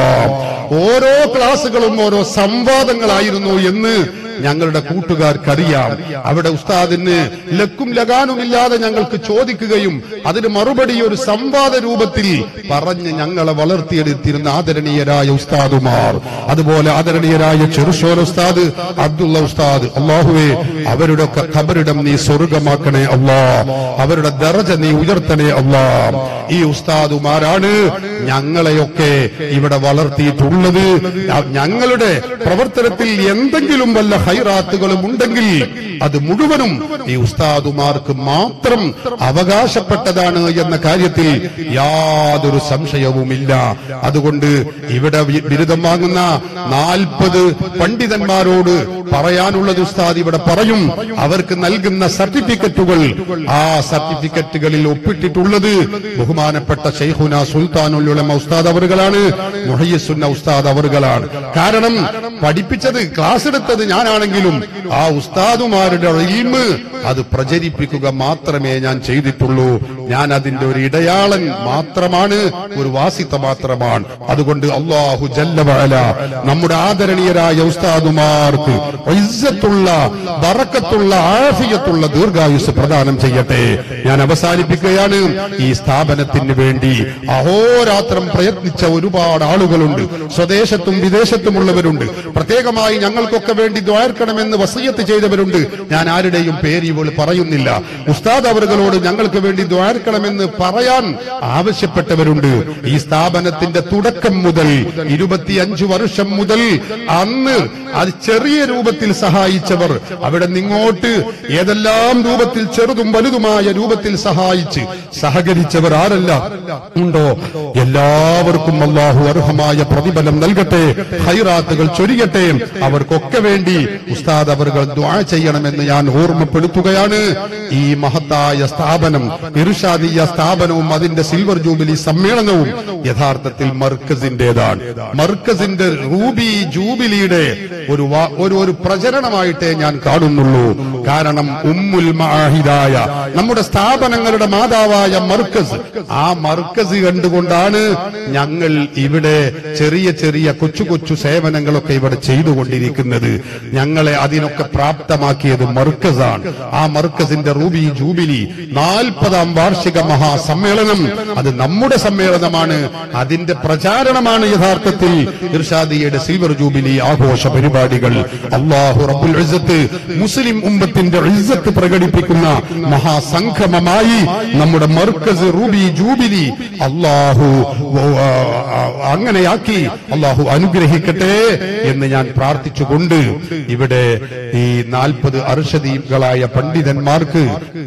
ഓരോ ക്ലാസ്സുകളും ഓരോ സംവാദങ്ങളായിരുന്നു എന്ന് ഞങ്ങളുടെ കൂട്ടുകാർക്കറിയാം അവിടെ ഉസ്താദിന് ലക്കും ലഗാനുമില്ലാതെ ഞങ്ങൾക്ക് ചോദിക്കുകയും അതിന് മറുപടി ഒരു സംവാദ രൂപത്തിൽ പറഞ്ഞ് ഞങ്ങളെ വളർത്തിയെടുത്തിരുന്ന ആദരണീയരായ ഉസ്താദുമാർ അതുപോലെ ആദരണീയരായ ചെറുഷോർ ഉസ്താദ് അബ്ദുള്ള ഉസ്താദ് അള്ളാഹുവേ അവരുടെ ഒക്കെ ഖബറിടം നീ സ്വർഗമാക്കണേ അള്ളാ അവരുടെ ദറജ നീ ഉയർത്തണേ അള്ളാ ഈ ഉസ്താദുമാരാണ് ഞങ്ങളെയൊക്കെ ഇവിടെ വളർത്തിയിട്ടുള്ളത് ഞങ്ങളുടെ പ്രവർത്തനത്തിൽ എന്തെങ്കിലും വല്ല ഹൈറാത്തുകളും ഉണ്ടെങ്കിൽ അത് മുഴുവനും ഈ ഉസ്താദുമാർക്ക് മാത്രം അവകാശപ്പെട്ടതാണ് എന്ന കാര്യത്തിൽ യാതൊരു സംശയവുമില്ല അതുകൊണ്ട് ഇവിടെ വി- ബിരുദം വാങ്ങുന്ന നാൽപ്പത് പണ്ഡിതന്മാരോട് പറയാനുള്ളത് ഉസ്താദ് ഇവിടെ പറയും അവർക്ക് നൽകുന്ന സർട്ടിഫിക്കറ്റുകൾ ആ സർട്ടിഫിക്കറ്റുകളിൽ ഒപ്പിട്ടിട്ടുള്ളത് ബഹുമാനപ്പെട്ട ഷെയ്ഖുന സുൽത്താനുൽ ഉലമ ഉസ്താദ് അവറുകളാണ് മുഹയ്യസുന്ന ഉസ്താദ് അവറുകളാണ് കാരണം പഠിപ്പിച്ചത് ക്ലാസ് എടുത്തത് ഞാൻ ഞാനാണെങ്കിലും ആ ഉസ്താദുമാരുടെ ഇൽമ് അത് പ്രചരിപ്പിക്കുക മാത്രമേ ഞാൻ ചെയ്തിട്ടുള്ളൂ ഞാൻ അതിന്റെ ഒരു ഇടയാളൻ മാത്രമാണ് ഒരു വാസിത്ത മാത്രമാണ് അതുകൊണ്ട് അള്ളാഹു ജല്ലവല നമ്മുടെ ആദരണീയരായ ഉസ്താദുമാർക്ക് ഇസ്സത്തുള്ള ബറക്കത്തുള്ള ആഫിയത്തുള്ള ദീർഘായുസ് പ്രദാനം ചെയ്യട്ടെ ഞാൻ അവസാനിപ്പിക്കുകയാണ് ഈ സ്ഥാപനത്തിന് വേണ്ടി അഹോരാത്രം പ്രയത്നിച്ച ഒരുപാട് ആളുകളുണ്ട് സ്വദേശത്തും വിദേശത്തുമുള്ളവരുണ്ട് പ്രത്യേകമായി ഞങ്ങൾക്കൊക്കെ വേണ്ടി ദ്വാർക്കണമെന്ന് വസീയത്ത് ചെയ്തവരുണ്ട് ഞാൻ ആരുടെയും പേര് ഇവൾ പറയുന്നില്ല ഉസ്താദ് അവറുകളോട് ഞങ്ങൾക്ക് വേണ്ടി ദ്വാർക്കണമെന്ന് പറയാൻ ആവശ്യപ്പെട്ടവരുണ്ട് ഈ സ്ഥാപനത്തിന്റെ തുടക്കം മുതൽ ഇരുപത്തിയഞ്ചു വർഷം മുതൽ അന്ന് അത് ചെറിയ രൂപത്തിൽ സഹായിച്ചവർ അവിടെ നിങ്ങോട്ട് ഏതെല്ലാം രൂപത്തിൽ ചെറുതും വലുതുമായ രൂപത്തിൽ സഹായിച്ച് സഹകരിച്ചവർ ആരെല്ലാം ഉണ്ടോ എല്ലാവർക്കും അള്ളാഹു അർഹമായ പ്രതിഫലം നൽകട്ടെ ഹൈറാത്തുകൾ ചൊരിയട്ടെ അവർക്കൊക്കെ വേണ്ടി ഉസ്താദ് അവർകൾ ദ്വാ ചെയ്യണമെന്ന് ഞാൻ ഓർമ്മപ്പെടുത്തുകയാണ് ഈ മഹത്തായ സ്ഥാപനം ഇർഷാദീയ സ്ഥാപനവും അതിന്റെ സിൽവർ ജൂബിലി സമ്മേളനവും യഥാർത്ഥത്തിൽ മർക്കസിന്റേതാണ് മർക്കസിന്റെ റൂബി ജൂബിലിയുടെ ഒരു വാ- ഒരു ഒരു പ്രചരണമായിട്ടേ ഞാൻ കാണുന്നുള്ളൂ കാരണം ഉമ്മുൽ മാഹിദായ നമ്മുടെ സ്ഥാപനങ്ങളുടെ മാതാവായ മർക്കസ് ആ മർക്കസ് കണ്ടുകൊണ്ടാണ് ഞങ്ങൾ ഇവിടെ ചെറിയ ചെറിയ കൊച്ചു കൊച്ചു സേവനങ്ങളൊക്കെ ഇവിടെ ചെയ്തുകൊണ്ടിരിക്കുന്നത് ഞങ്ങളെ അതിനൊക്കെ പ്രാപ്തമാക്കിയത് മർക്കസാണ് ആ മർക്കസിന്റെ റൂബി ജൂബിലി നാൽപ്പതാം വാർഷിക മഹാസമ്മേളനം അത് നമ്മുടെ സമ്മേളനമാണ് അതിന്റെ പ്രചാരണമാണ് യഥാർത്ഥത്തിൽ ഇർഷാദിയുടെ സിൽവർ ജൂബിലി ആഘോഷ പരിപാടികൾ അള്ളാഹു റബ്ബുൽ ഇസ്സത്ത് മുസ്ലിം ഉമ്മത്തിന്റെ ഇസ്സത്ത് പ്രകടിപ്പിക്കുന്ന മഹാസംഗമമായി നമ്മുടെ മർക്കസ് റൂബി ജൂബിലി അള്ളാഹു ആ, ആ, അങ്ങനെയാക്കി അള്ളാഹു അനുഗ്രഹിക്കട്ടെ എന്ന് ഞാൻ പ്രാർത്ഥിച്ചുകൊണ്ട് ഇവിടെ ഈ നാൽപ്പത് അർഷദീകളായ പണ്ഡിതന്മാർക്ക്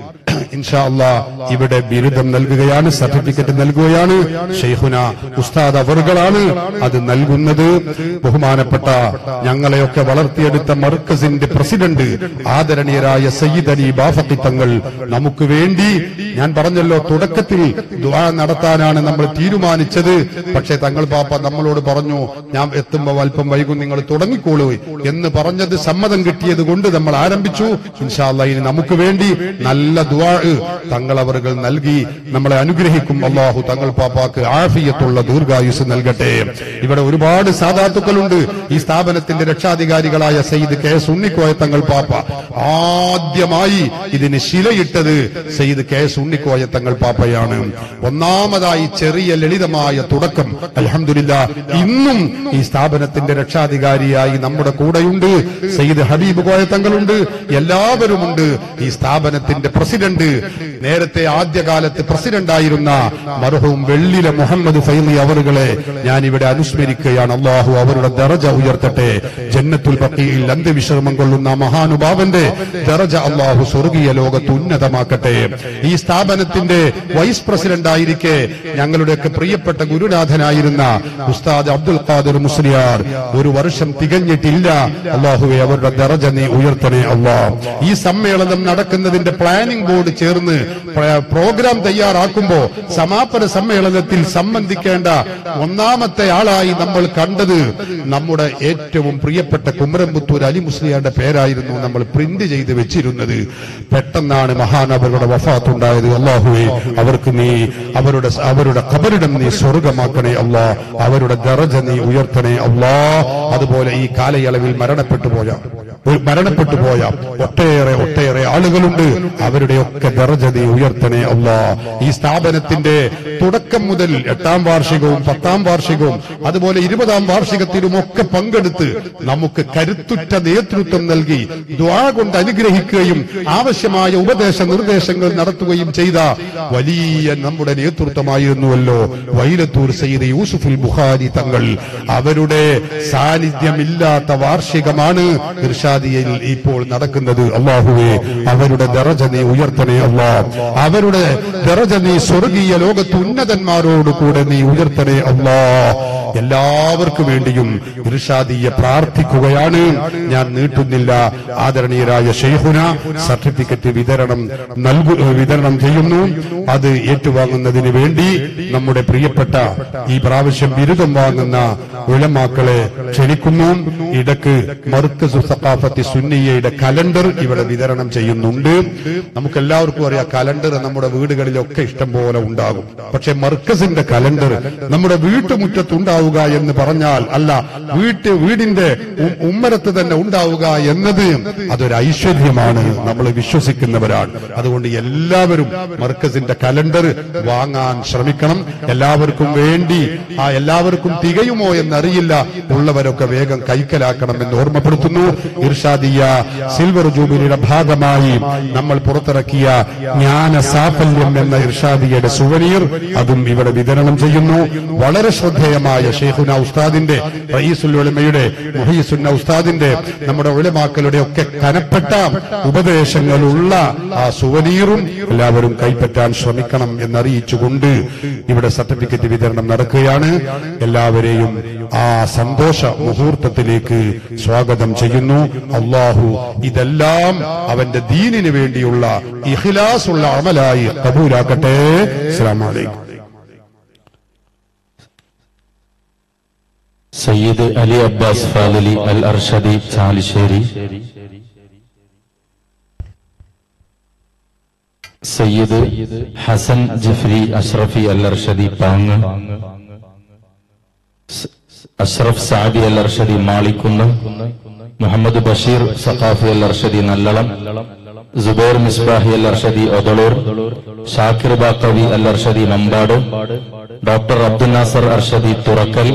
ഇൻഷാ അല്ലാ ഇവിടെ ബിരുദം നൽകുകയാണ് സർട്ടിഫിക്കറ്റ് നൽകുകയാണ് ഷെയ്ഖുന ഉസ്താദ് അവറുകളാണ് അത് നൽകുന്നത് ബഹുമാനപ്പെട്ട ഞങ്ങളെയൊക്കെ വളർത്തിയെടുത്ത മർക്കസിന്റെ പ്രസിഡന്റ് ആദരണീയരായ സയ്യിദ് അലി ബാഫക്കി തങ്ങൾ നമുക്ക് വേണ്ടി ഞാൻ പറഞ്ഞല്ലോ തുടക്കത്തിൽ ദുആ നടത്താനാണ് നമ്മൾ തീരുമാനിച്ചത് പക്ഷേ തങ്ങൾ പാപ്പ നമ്മളോട് പറഞ്ഞു ഞാൻ എത്തുമ്പോൾ അല്പം വൈകും നിങ്ങൾ തുടങ്ങിക്കോളൂ എന്ന് പറഞ്ഞത് സമ്മതം കിട്ടിയത് കൊണ്ട് നമ്മൾ ആരംഭിച്ചു ഇൻഷാല്ല ഇനി നമുക്ക് വേണ്ടി നല്ല ദുആ തങ്ങൾ അവറുകൾ നൽകി നമ്മളെ അനുഗ്രഹിക്കും അള്ളാഹു തങ്ങൾ പാപ്പാക്ക് ആഫിയത്തുള്ള ദീർഘായുസ് നൽകട്ടെ ഇവിടെ ഒരുപാട് സാധാത്തുക്കളുണ്ട് ഈ സ്ഥാപനത്തിന്റെ രക്ഷാധികാരികളായ സയ്യിദ് കെ എസ് ഉണ്ണിക്കോയ തങ്ങൾ പാപ്പ ആദ്യമായി ഇതിന് ശിലയിട്ടത് സയ്യിദ് കെ എസ് ഉണ്ണിക്കോയ തങ്ങൾ പാപ്പയാണ് ഒന്നാമതായി ചെറിയ ലളിതമായ തുടക്കം അലഹമില്ല ഇന്നും ഈ സ്ഥാപനത്തിന്റെ രക്ഷാധികാരിയായി നമ്മുടെ കൂടെയുണ്ട് സയ്യിദ് ഹബീബ് കോയ തങ്ങളുണ്ട് എല്ലാവരുമുണ്ട് ഈ സ്ഥാപനത്തിന്റെ പ്രസിഡന്റ് നേരത്തെ ആദ്യകാലത്ത് പ്രസിഡന്റായിരുന്ന മർഹൂം വെള്ളിലെ മുഹമ്മദ് ഫൈലി അവറുകളെ ഞാൻ ഇവിടെ അനുസ്മരിക്കുകയാണ് അള്ളാഹു അവരുടെ ദറജ ഉയർത്തട്ടെ ജന്നത്തുൽ ബക്കിയിൽ അന്ത്യവിശ്രമം കൊള്ളുന്ന മഹാനുഭാവന്റെ ദറജ അള്ളാഹു സ്വർഗീയ ലോകത്ത് ഉന്നതമാക്കട്ടെ ഈ സ്ഥാപനത്തിന്റെ വൈസ് പ്രസിഡന്റ് ആയിരിക്കെ ഞങ്ങളുടെയൊക്കെ പ്രിയപ്പെട്ട ഗുരുനാഥനായിരുന്ന ഉസ്താദ് അബ്ദുൽ ഖാദിർ മുസ്ലിയാർ ഒരു വർഷം തികഞ്ഞിട്ടില്ല അള്ളാഹുവെ അവരുടെ ദറജ നീ ഉയർത്തണേ അള്ളാ ഈ സമ്മേളനം നടക്കുന്നതിന്റെ പ്ലാനിംഗ് ബോർഡ് ചേർന്ന് പ്ര- പ്രോഗ്രാം തയ്യാറാക്കുമ്പോ സമാപന സമ്മേളനത്തിൽ സംബന്ധിക്കേണ്ട ഒന്നാമത്തെ ആളായി നമ്മൾ കണ്ടത് നമ്മുടെ ഏറ്റവും പ്രിയപ്പെട്ട കുമരംപുത്തൂർ അലി മുസ്ലിയാരുടെ പേരായിരുന്നു നമ്മൾ പ്രിന്റ് ചെയ്ത് വെച്ചിരുന്നത് പെട്ടെന്നാണ് മഹാനവരുടെ വഫാത്തുണ്ടായത് അള്ളാഹുവെ അവർക്ക് നീ അവരുടെ അവരുടെ കബരിടം നീ സ്വർഗമാക്കണേ അള്ളാ അവരുടെ ദറജ നീ ഉയർത്തണേ അള്ളാ അതുപോലെ ഈ കാലയളവിൽ മരണപ്പെട്ടു പോയ ഒരു മരണപ്പെട്ടു പോയ ഒട്ടേറെ ഒട്ടേറെ ആളുകളുണ്ട് അവരുടെയൊക്കെ ദറജ നീ ഉയർത്തണേ അള്ളാ ഈ സ്ഥാപനത്തിന്റെ തുടക്കം മുതൽ എട്ടാം വാർഷികവും പത്താം വാർഷികവും അതുപോലെ ഇരുപതാം വാർഷികത്തിലും ഒക്കെ പങ്കെടുത്ത് നമുക്ക് കരുത്തുറ്റ നേതൃത്വം നൽകി ദ്വാ കൊണ്ട് അനുഗ്രഹിക്കുകയും ആവശ്യമായ ഉപദേശ നിർദ്ദേശങ്ങൾ നടത്തുകയും ചെയ്ത വലിയ നമ്മുടെ നേതൃത്വമായിരുന്നുവല്ലോ വൈലത്തൂർ സയ്യിദ് യൂസുഫുൽ ബുഖാരി തങ്ങൾ അവരുടെ സാന്നിധ്യമില്ലാത്ത വാർഷികമാണ് ഇർഷാദിയയിൽ ഇപ്പോൾ നടക്കുന്നത് അള്ളാഹുവെ അവരുടെ ദറജ നീ ഉയർത്തണേ അള്ളാ അവരുടെ ദറജ നീ സ്വർഗീയ ലോകത്ത് ഉന്നതന്മാരോട് കൂടെ നീ ഉയർത്തണേ അള്ളാ എല്ലാവർക്കും വേണ്ടിയും ഇർഷാദിയെ പ്രാർത്ഥിക്കുകയാണ് ഞാൻ നീട്ടുന്നില്ല ആദരണീയരായ ഷെയ്ഖുന സർട്ടിഫിക്കറ്റ് വിതരണം നൽകു വിതരണം ചെയ്യുന്നു അത് ഏറ്റുവാങ്ങുന്നതിന് വേണ്ടി നമ്മുടെ പ്രിയപ്പെട്ട ഈ പ്രാവശ്യം ബിരുദം വാങ്ങുന്ന ഉലമാക്കളെ ക്ഷണിക്കുന്നു ഇടക്ക് മർക്കസു സഖാഫത്തി സുന്നിയയുടെ കലണ്ടർ ഇവിടെ വിതരണം ചെയ്യുന്നുണ്ട് നമുക്ക് എല്ലാവർക്കും അറിയാം കലണ്ടർ നമ്മുടെ വീടുകളിലൊക്കെ ഇഷ്ടം പോലെ ഉണ്ടാകും പക്ഷെ മർക്കസിന്റെ കലണ്ടർ നമ്മുടെ വീട്ടുമുറ്റത്ത് ഉണ്ടാവുക എന്ന് പറഞ്ഞാൽ അല്ല വീട്ട് വീടിന്റെ ഉ- ഉമ്മരത്ത് തന്നെ ഉണ്ടാവുക എന്നത് അതൊരു ഐശ്വര്യമാണ് നമ്മൾ വിശ്വസിക്കുന്നവരാണ് അതുകൊണ്ട് എല്ലാവരും മർക്കസിന്റെ കലണ്ടർ വാങ്ങാൻ ശ്രമിക്കണം എല്ലാവർക്കും വേണ്ടി ആ എല്ലാവർക്കും തികയുമോ എന്നറിയില്ല ഉള്ളവരൊക്കെ വേഗം കൈക്കലാക്കണം എന്ന് ഓർമ്മപ്പെടുത്തുന്നു ഇർഷാദിയ സിൽവർ ജൂബിലിയുടെ ഭാഗമായി നമ്മൾ പുറത്തിറക്കിയ ജ്ഞാന സാഫല്യം എന്ന ഇർഷാദിയുടെ സുവനീർ അതും ഇവിടെ വിതരണം ചെയ്യുന്നു വളരെ ശ്രദ്ധേയമായ ഷെയ്ഖുന ഉസ്താദിന്റെ റയീസുൽ ഉലമയുടെ മുഹീസുന്ന ഉസ്താദിന്റെ നമ്മുടെ ഉലമാക്കളുടെ ഒക്കെ കനപ്പെട്ട ഉപദേശങ്ങളുള്ള ആ സുവനീറും എല്ലാവരും കൈപ്പറ്റാൻ ശ്രമിക്കണം എന്നറിയിച്ചുകൊണ്ട് ഇവിടെ സർട്ടിഫിക്കറ്റ് വിതരണം നടക്കുകയാണ് എല്ലാവരെയും ആ സന്തോഷ മുഹൂർത്തത്തിലേക്ക് സ്വാഗതം ചെയ്യുന്നു അള്ളാഹു ഇതെല്ലാം അവന്റെ ദീനിന് വേണ്ടിയുള്ള ഇഖ്ലാസുള്ള അമലായി കബൂലാക്കട്ടെ അസ്സലാമു അലൈക്കും സയ്യിദ് അലി അബ്ബാസ് ഫാലലി അൽ അർഷദി ചാലിശ്ശേരി സയ്യിദ് ഹസൻ ജിഫ്രി അഷ്റഫി അൽ അർഷദി പാങ് സ്- അഷ്റഫ് സാദി അൽ അർഷദി മാളിക്കുന്ന് മുഹമ്മദ് ബഷീർ സഖാഫി അൽ അർഷദി നല്ലളം സുബൈർ മിസ്ബാഹി അൽ അർഷദി ഒതളൂർ ഷാക്കിർ ബാക്കവി അൽ അർഷദി മമ്പാട് ഡോക്ടർ അബ്ദുൽ നാസർ അർഷദി തുറക്കൽ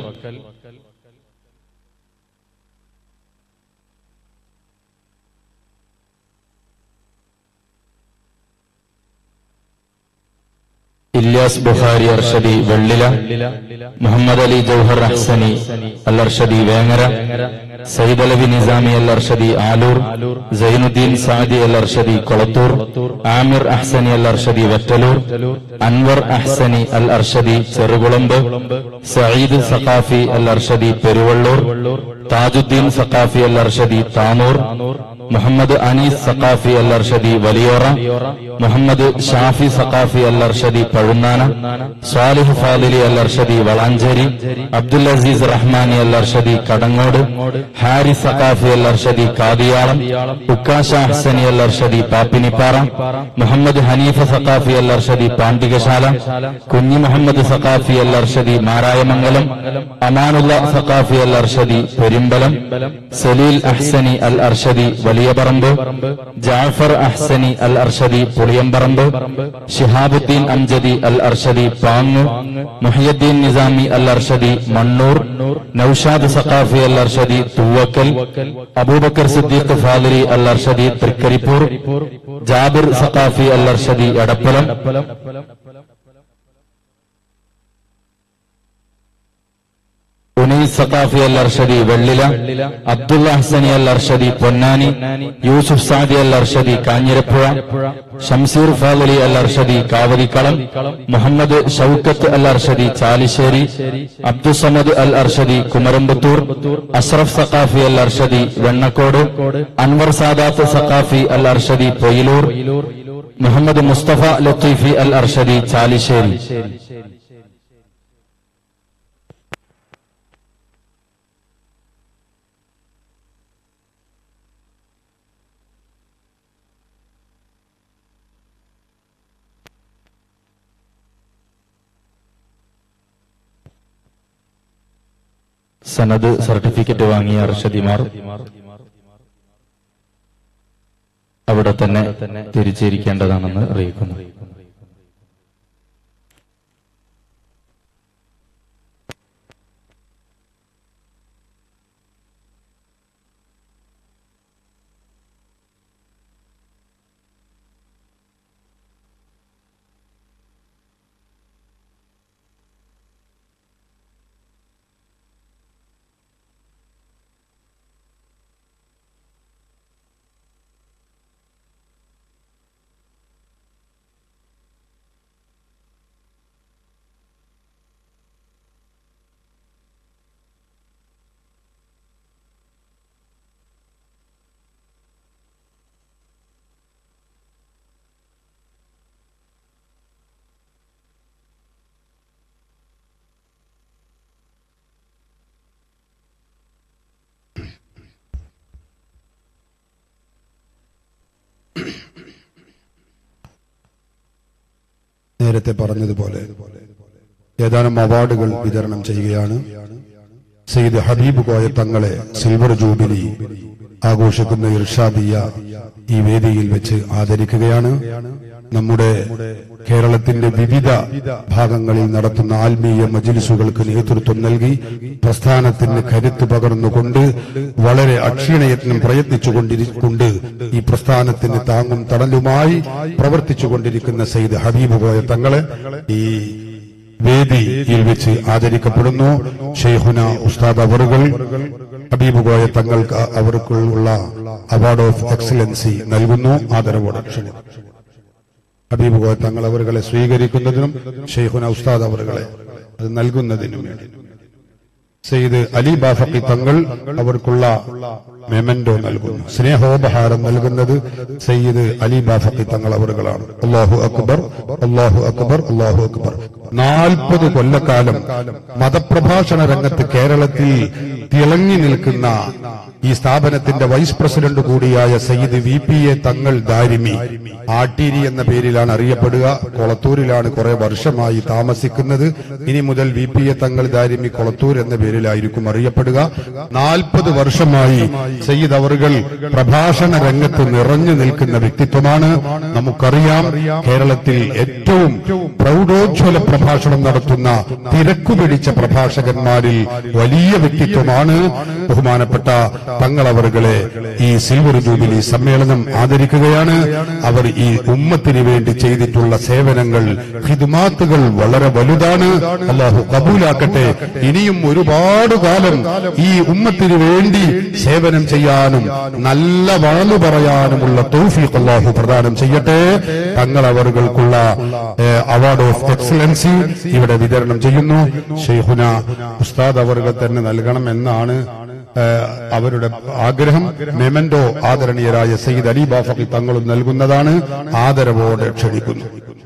ഇല്യാസ് ബുഖാരി അർഷദി വെള്ളില മുഹമ്മദ് അലി ജൗഹർ അഹ്സനി അൽ അർഷദി വേങ്ങര സയ്യിദ് അലവി നിസാമി അൽ അർഷദി ആലൂർ സൈനുദ്ദീൻ സാദി അൽ അർഷദി കൊളത്തൂർ ആമിർ അഹ്സനി അൽ അർഷദി വെറ്റലൂർ അൻവർ അഹ്സനി അൽ അർഷദി ചെറുകുളമ്പ് സയ്യിദ് സഖാഫി അൽ അർഷദി പെരുവള്ളൂർ താജുദ്ദീൻ സഖാഫി അൽ അർഷദി താനൂർ മുഹമ്മദ് അനീസ് സഖാഫി അൽ അർഷദി വലിയോറ മുഹമ്മദ് ഷാഫി സഖാഫി അൽ അർഷദി പഴുന്നാന സ്വാലിഹ് ഫാലിലി അൽ അർഷദി വളാഞ്ചേരി അബ്ദുൽ അസീസ് റഹ്മാനി അൽ അർഷദി കടങ്ങോട് ഹാരി സഖാഫി അൽ അർഷദി കാദിയാളം ഉക്കാശ ഹസനി അൽ അർഷദി പാപ്പിനിപ്പാറ മുഹമ്മദ് ഹനീഫ സഖാഫി അൽ അർഷദി പാണ്ഡികശാല കുഞ്ഞി മുഹമ്മദ് സഖാഫി അൽ അർഷദി മാരായമംഗലം അമാനുള്ള സഖാഫി അൽ അർഷദി പെരുമ്പലം സലീൽ അഹ്സനി അൽ അർഷദി വലിയപറമ്പ് ജാഫർ അഹ്സനി അൽ അർഷദി പുളിയമ്പറമ്പ് ഷിഹാബുദ്ദീൻ അംജദി അൽ അർഷദി പാങ്ങ് മുഹിയുദ്ദീൻ നിസാമി അൽ അർഷദി മണ്ണൂർ നൌഷാദ് സഖാഫി അൽ അർഷദി തൂവക്കൽ അബൂബക്കർ സിദ്ദീഖ് ഫാലിരി അൽ അർഷദി തൃക്കരിപ്പൂർ ജാബിർ സഖാഫി അൽ അർഷദി എടപ്പലം ഉനൈസ് സഖാഫി അൽ അർഷദി വെള്ളില അബ്ദുള്ള ഹസനി അൽ അർഷദി പൊന്നാനി യൂസുഫ് സാദി അൽ അർഷദി കാഞ്ഞിരപ്പുഴ ഷംസീർ ഫാലി അൽ അർഷദി കാവതിക്കളം മുഹമ്മദ് ഷൌക്കത്ത് അൽ അർഷദി ചാലിശ്ശേരി അബ്ദുസമദ് അൽ അർഷദി കുമരമ്പത്തൂർ അഷ്റഫ് സഖാഫി അൽ അർഷദി വെണ്ണക്കോട് അൻവർ സാദാത്ത് സഖാഫി അൽ അർഷദി പൊയിലൂർ മുഹമ്മദ് മുസ്തഫ ലത്തീഫി അൽ അർഷദി ചാലിശ്ശേരി സനത് സർട്ടിഫിക്കറ്റ് വാങ്ങിയ അർഷദിമാർ അവിടെ തന്നെ തിരിച്ചിരിക്കേണ്ടതാണെന്ന് അറിയിക്കുന്നു നേരത്തെ പറഞ്ഞതുപോലെ ഏതാനും അവാർഡുകൾ വിതരണം ചെയ്യുകയാണ് സെയ്ദ് ഹബീബ് കോയ തങ്ങളെ സിൽവർ ജൂബിലി ആഘോഷിക്കുന്ന ഇർഷാദിയ ഈ വേദിയിൽ വെച്ച് ആദരിക്കുകയാണ് നമ്മുടെ കേരളത്തിന്റെ വിവിധ ഭാഗങ്ങളിൽ നടത്തുന്ന ആത്മീയ മജിലിസുകൾക്ക് നേതൃത്വം നൽകി പ്രസ്ഥാനത്തിന് കരുത്ത് പകർന്നുകൊണ്ട് വളരെ അക്ഷീണയത്നം പ്രയത്നിച്ചുകൊണ്ടിരിക്കൊണ്ട് ഈ പ്രസ്ഥാനത്തിന് താങ്ങും തണലുമായി പ്രവർത്തിച്ചുകൊണ്ടിരിക്കുന്ന സെയ്ദ് ഹബീബ് കോയ തങ്ങളെ ഈ വേദിയിൽ വെച്ച് ആദരിക്കപ്പെടുന്നു ഷെയ്ഖുന ഉസ്താദ് അവറുകൾ ഹബീബ് കോയ തങ്ങൾക്ക് അവർക്കുള്ള അവാർഡ് ഓഫ് എക്സലൻസി നൽകുന്നു ആദരവോടെ ക്ഷണിക്കുന്നു ഹബീബ് കോയ തങ്ങൾ അവരുകളെ സ്വീകരിക്കുന്നതിനും ഷെയ്ഖുന ഉസ്താദ് അവറുകളെ അത് നൽകുന്നതിനും വേണ്ടി സെയ്ദ് അലി ബാഫക്കി തങ്ങൾ അവർക്കുള്ള മെമന്റോ നൽകുന്നു സ്നേഹോപഹാരം നൽകുന്നത് സയ്യിദ് അലി ബാഫക്കി തങ്ങൾ അവറുകളാണ് അള്ളാഹു അക്ബർ അള്ളാഹു അക്ബർ അള്ളാഹു അക്ബർ നാൽപ്പത് കൊല്ലക്കാലം മതപ്രഭാഷണ രംഗത്ത് കേരളത്തിൽ തിളങ്ങി നിൽക്കുന്ന ഈ സ്ഥാപനത്തിന്റെ വൈസ് പ്രസിഡന്റ് കൂടിയായ സയ്യിദ് വി പി എ തങ്ങൾ ദാരിമി ആട്ടീരി എന്ന പേരിലാണ് അറിയപ്പെടുക കൊളത്തൂരിലാണ് കുറെ വർഷമായി താമസിക്കുന്നത് ഇനി മുതൽ വി പി എ തങ്ങൾ ദാരിമി കൊളത്തൂർ എന്ന പേരിലായിരിക്കും അറിയപ്പെടുക നാൽപ്പത് വർഷമായി സയ്യിദ് അവറുകൾ പ്രഭാഷണ രംഗത്ത് നിറഞ്ഞു നിൽക്കുന്ന വ്യക്തിത്വമാണ് നമുക്കറിയാം കേരളത്തിൽ ഏറ്റവും പ്രൗഢോജ്വല പ്രഭാഷണം നടത്തുന്ന തിരക്കുപിടിച്ച പ്രഭാഷകന്മാരിൽ വലിയ വ്യക്തിത്വമാണ് ബഹുമാനപ്പെട്ട തങ്ങളവറുകളെ ഈ സിൽവർ ജൂബിലി സമ്മേളനം ആദരിക്കുകയാണ് അവർ ഈ ഉമ്മത്തിന് വേണ്ടി ചെയ്തിട്ടുള്ള സേവനങ്ങൾ ഹിദുമാത്തുകൾ വളരെ വലുതാണ് അള്ളാഹു കബൂലാക്കട്ടെ ഇനിയും ഒരുപാട് കാലം ഈ ഉമ്മത്തിന് വേണ്ടി സേവനം ചെയ്യാനും നല്ല വാണു പറയാനുമുള്ള തൗഫീഖ് അള്ളാഹു പ്രദാനം ചെയ്യട്ടെ തങ്ങൾ അവർകൾക്കുള്ള അവാർഡ് ഓഫ് എക്സലൻസി ഇവിടെ വിതരണം ചെയ്യുന്നു ഷെയ്ഖുന ഉസ്താദ് അവർകൾ തന്നെ നൽകണം എന്നാണ് ഏഹ്, അവരുടെ ആഗ്രഹം മെമന്റോ ആദരണീയരായ സയ്യിദ് അലി ബാഫക്കി തങ്ങളും നൽകുന്നതാണ് ആദരവോടെ ക്ഷണിക്കുന്നു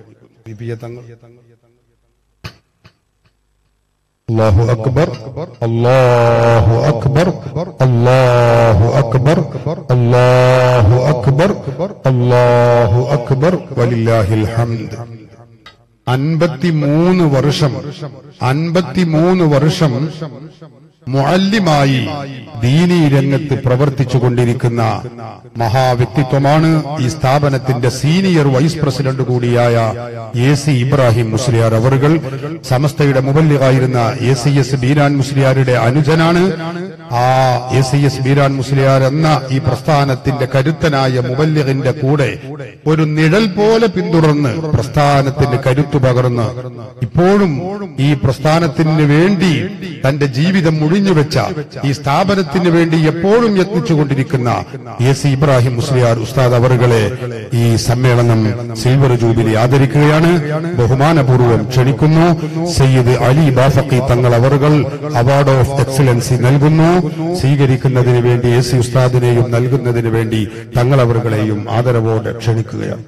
അള്ളാഹു അക്ബർ അള്ളാഹു അക്ബർ അള്ളാഹു അക്ബർ അള്ളാഹു അക്ബർ അള്ളാഹു അക്ബർ വലില്ലാഹിൽ ഹംദ് അൻപത്തിമൂന്ന് വർഷം അൻപത്തിമൂന്ന് വർഷം മുഅല്ലിമായി ദീനീ രംഗത്ത് പ്രവർത്തിച്ചു കൊണ്ടിരിക്കുന്ന മഹാവ്യക്തിത്വമാണ് ഈ സ്ഥാപനത്തിന്റെ സീനിയർ വൈസ് പ്രസിഡന്റ് കൂടിയായ എ സി ഇബ്രാഹിം മുസ്ലിയാർ അവറുകൾ സമസ്തയുടെ മുബല്ലിഗായിരുന്ന എ സി എസ് ബീരാൻ മുസ്ലിയാരുടെ അനുജനാണ് ആ A C S Beeran Musliyar എന്ന ഈ പ്രസ്ഥാനത്തിന്റെ കരുത്തനായ മുബല്ലിഗിന്റെ കൂടെ ഒരു നിഴൽ പോലെ പിന്തുടർന്ന് പ്രസ്ഥാനത്തിന് കരുത്തു പകർന്ന് ഇപ്പോഴും ഈ പ്രസ്ഥാനത്തിന് വേണ്ടി തന്റെ ജീവിതം മുഴിഞ്ഞുവെച്ച ഈ സ്ഥാപനത്തിന് വേണ്ടി എപ്പോഴും യത്നിച്ചുകൊണ്ടിരിക്കുന്ന എ സി ഇബ്രാഹിം മുസ്ലിയാർ ഉസ്താദ് അവറുകളെ ഈ സമ്മേളനം സിൽവർ ജൂബിലി ആദരിക്കുകയാണ് ബഹുമാനപൂർവ്വം ക്ഷണിക്കുന്നു സയ്യിദ് അലി ബാഫക്കി തങ്ങൾ അവറുകൾ അവാർഡ് ഓഫ് എക്സലൻസി നൽകുന്നു സ്വീകരിക്കുന്നതിന് വേണ്ടി എ സി ഉസ്താദിനെയും നൽകുന്നതിന് വേണ്ടി തങ്ങൾ അവറുകളെയും ആദരവോടെ ക്ഷണിക്കുകയാണ്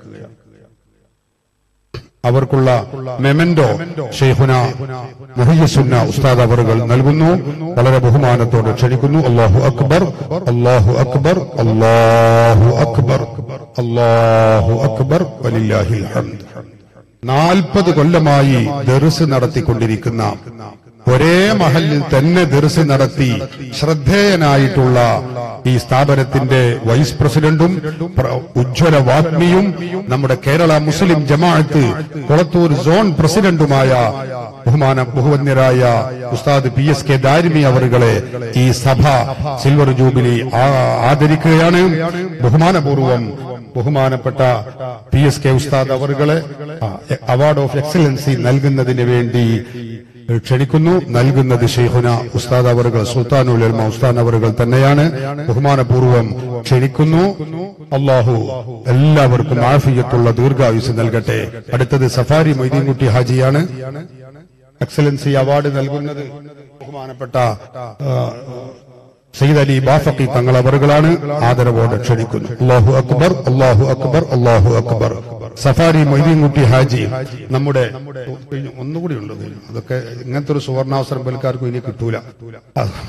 അവർക്കുള്ള മെമന്റോ ഷെയ്ഖുന മുഹയ്യസുന്ന ഉസ്താദ് അവറുകൾ നൽകുന്നു വളരെ ബഹുമാനത്തോടെ ക്ഷണിക്കുന്നു അള്ളാഹു അക്ബർ അള്ളാഹു അക്ബർ അള്ളാഹു അക്ബർ അള്ളാഹു അക്ബർ വലില്ലാഹിൽ ഹംദ് നാൽപ്പത് കൊല്ലമായി ദർസ് നടത്തിക്കൊണ്ടിരിക്കുന്ന ഒരേ മഹലിൽ തന്നെ ദർസ് നടത്തി ശ്രദ്ധേയനായിട്ടുള്ള ഈ സ്ഥാപനത്തിന്റെ വൈസ് പ്രസിഡന്റും പ്ര- ഉജ്ജ്വല വാഗ്മിയും നമ്മുടെ കേരള മുസ്ലിം ജമാഅത്ത് കൊളത്തൂർ സോൺ പ്രസിഡന്റുമായ ബഹുമാന ബഹുവന്യരായ Ustad P S K Darimi അവറുകളെ ഈ സഭ സിൽവർ ജൂബിലി ആ- ആദരിക്കുകയാണ് ബഹുമാനപൂർവം ബഹുമാനപ്പെട്ട പി എസ് കെ ഉസ്താദ് അവറുകളെ അവാർഡ് ഓഫ് എക്സലൻസി നൽകുന്നതിന് വേണ്ടി ക്ഷണിക്കുന്നു നൽകുന്നത് ഷെയ്ഖുന ഉസ്താദ് അവറുകൾ സുൽത്താനുൽ ഉലമ ഉസ്താദ് അവറുകൾ തന്നെയാണ് ബഹുമാനപൂർവ്വം ക്ഷണിക്കുന്നു അള്ളാഹു എല്ലാവർക്കും ആഫിയത്തുള്ള ദീർഘായുസ് നൽകട്ടെ അടുത്തത് സഫാരി മൊയ്തീൻകുട്ടി ഹാജിയാണ് എക്സലൻസി അവാർഡ് നൽകുന്നത് ബഹുമാനപ്പെട്ട ആ, സയ്യിദ് അലി ബാഫക്കി തങ്ങൾ അവറുകളാണ് ആദരവോടെ ക്ഷണിക്കുന്നു അള്ളാഹു അക്ബർ അള്ളാഹു അക്ബർ അള്ളാഹു അക്ബർ സഫാരി മൊയ്തീൻകുട്ടി ഹാജി നമ്മുടെ ഒന്നുകൂടി ഉണ്ട് ഇതിന്. അതൊക്കെ ഇങ്ങനത്തെ ഒരു സുവർണാവസരം പൽക്കാർക്കും ഇനി കിട്ടൂല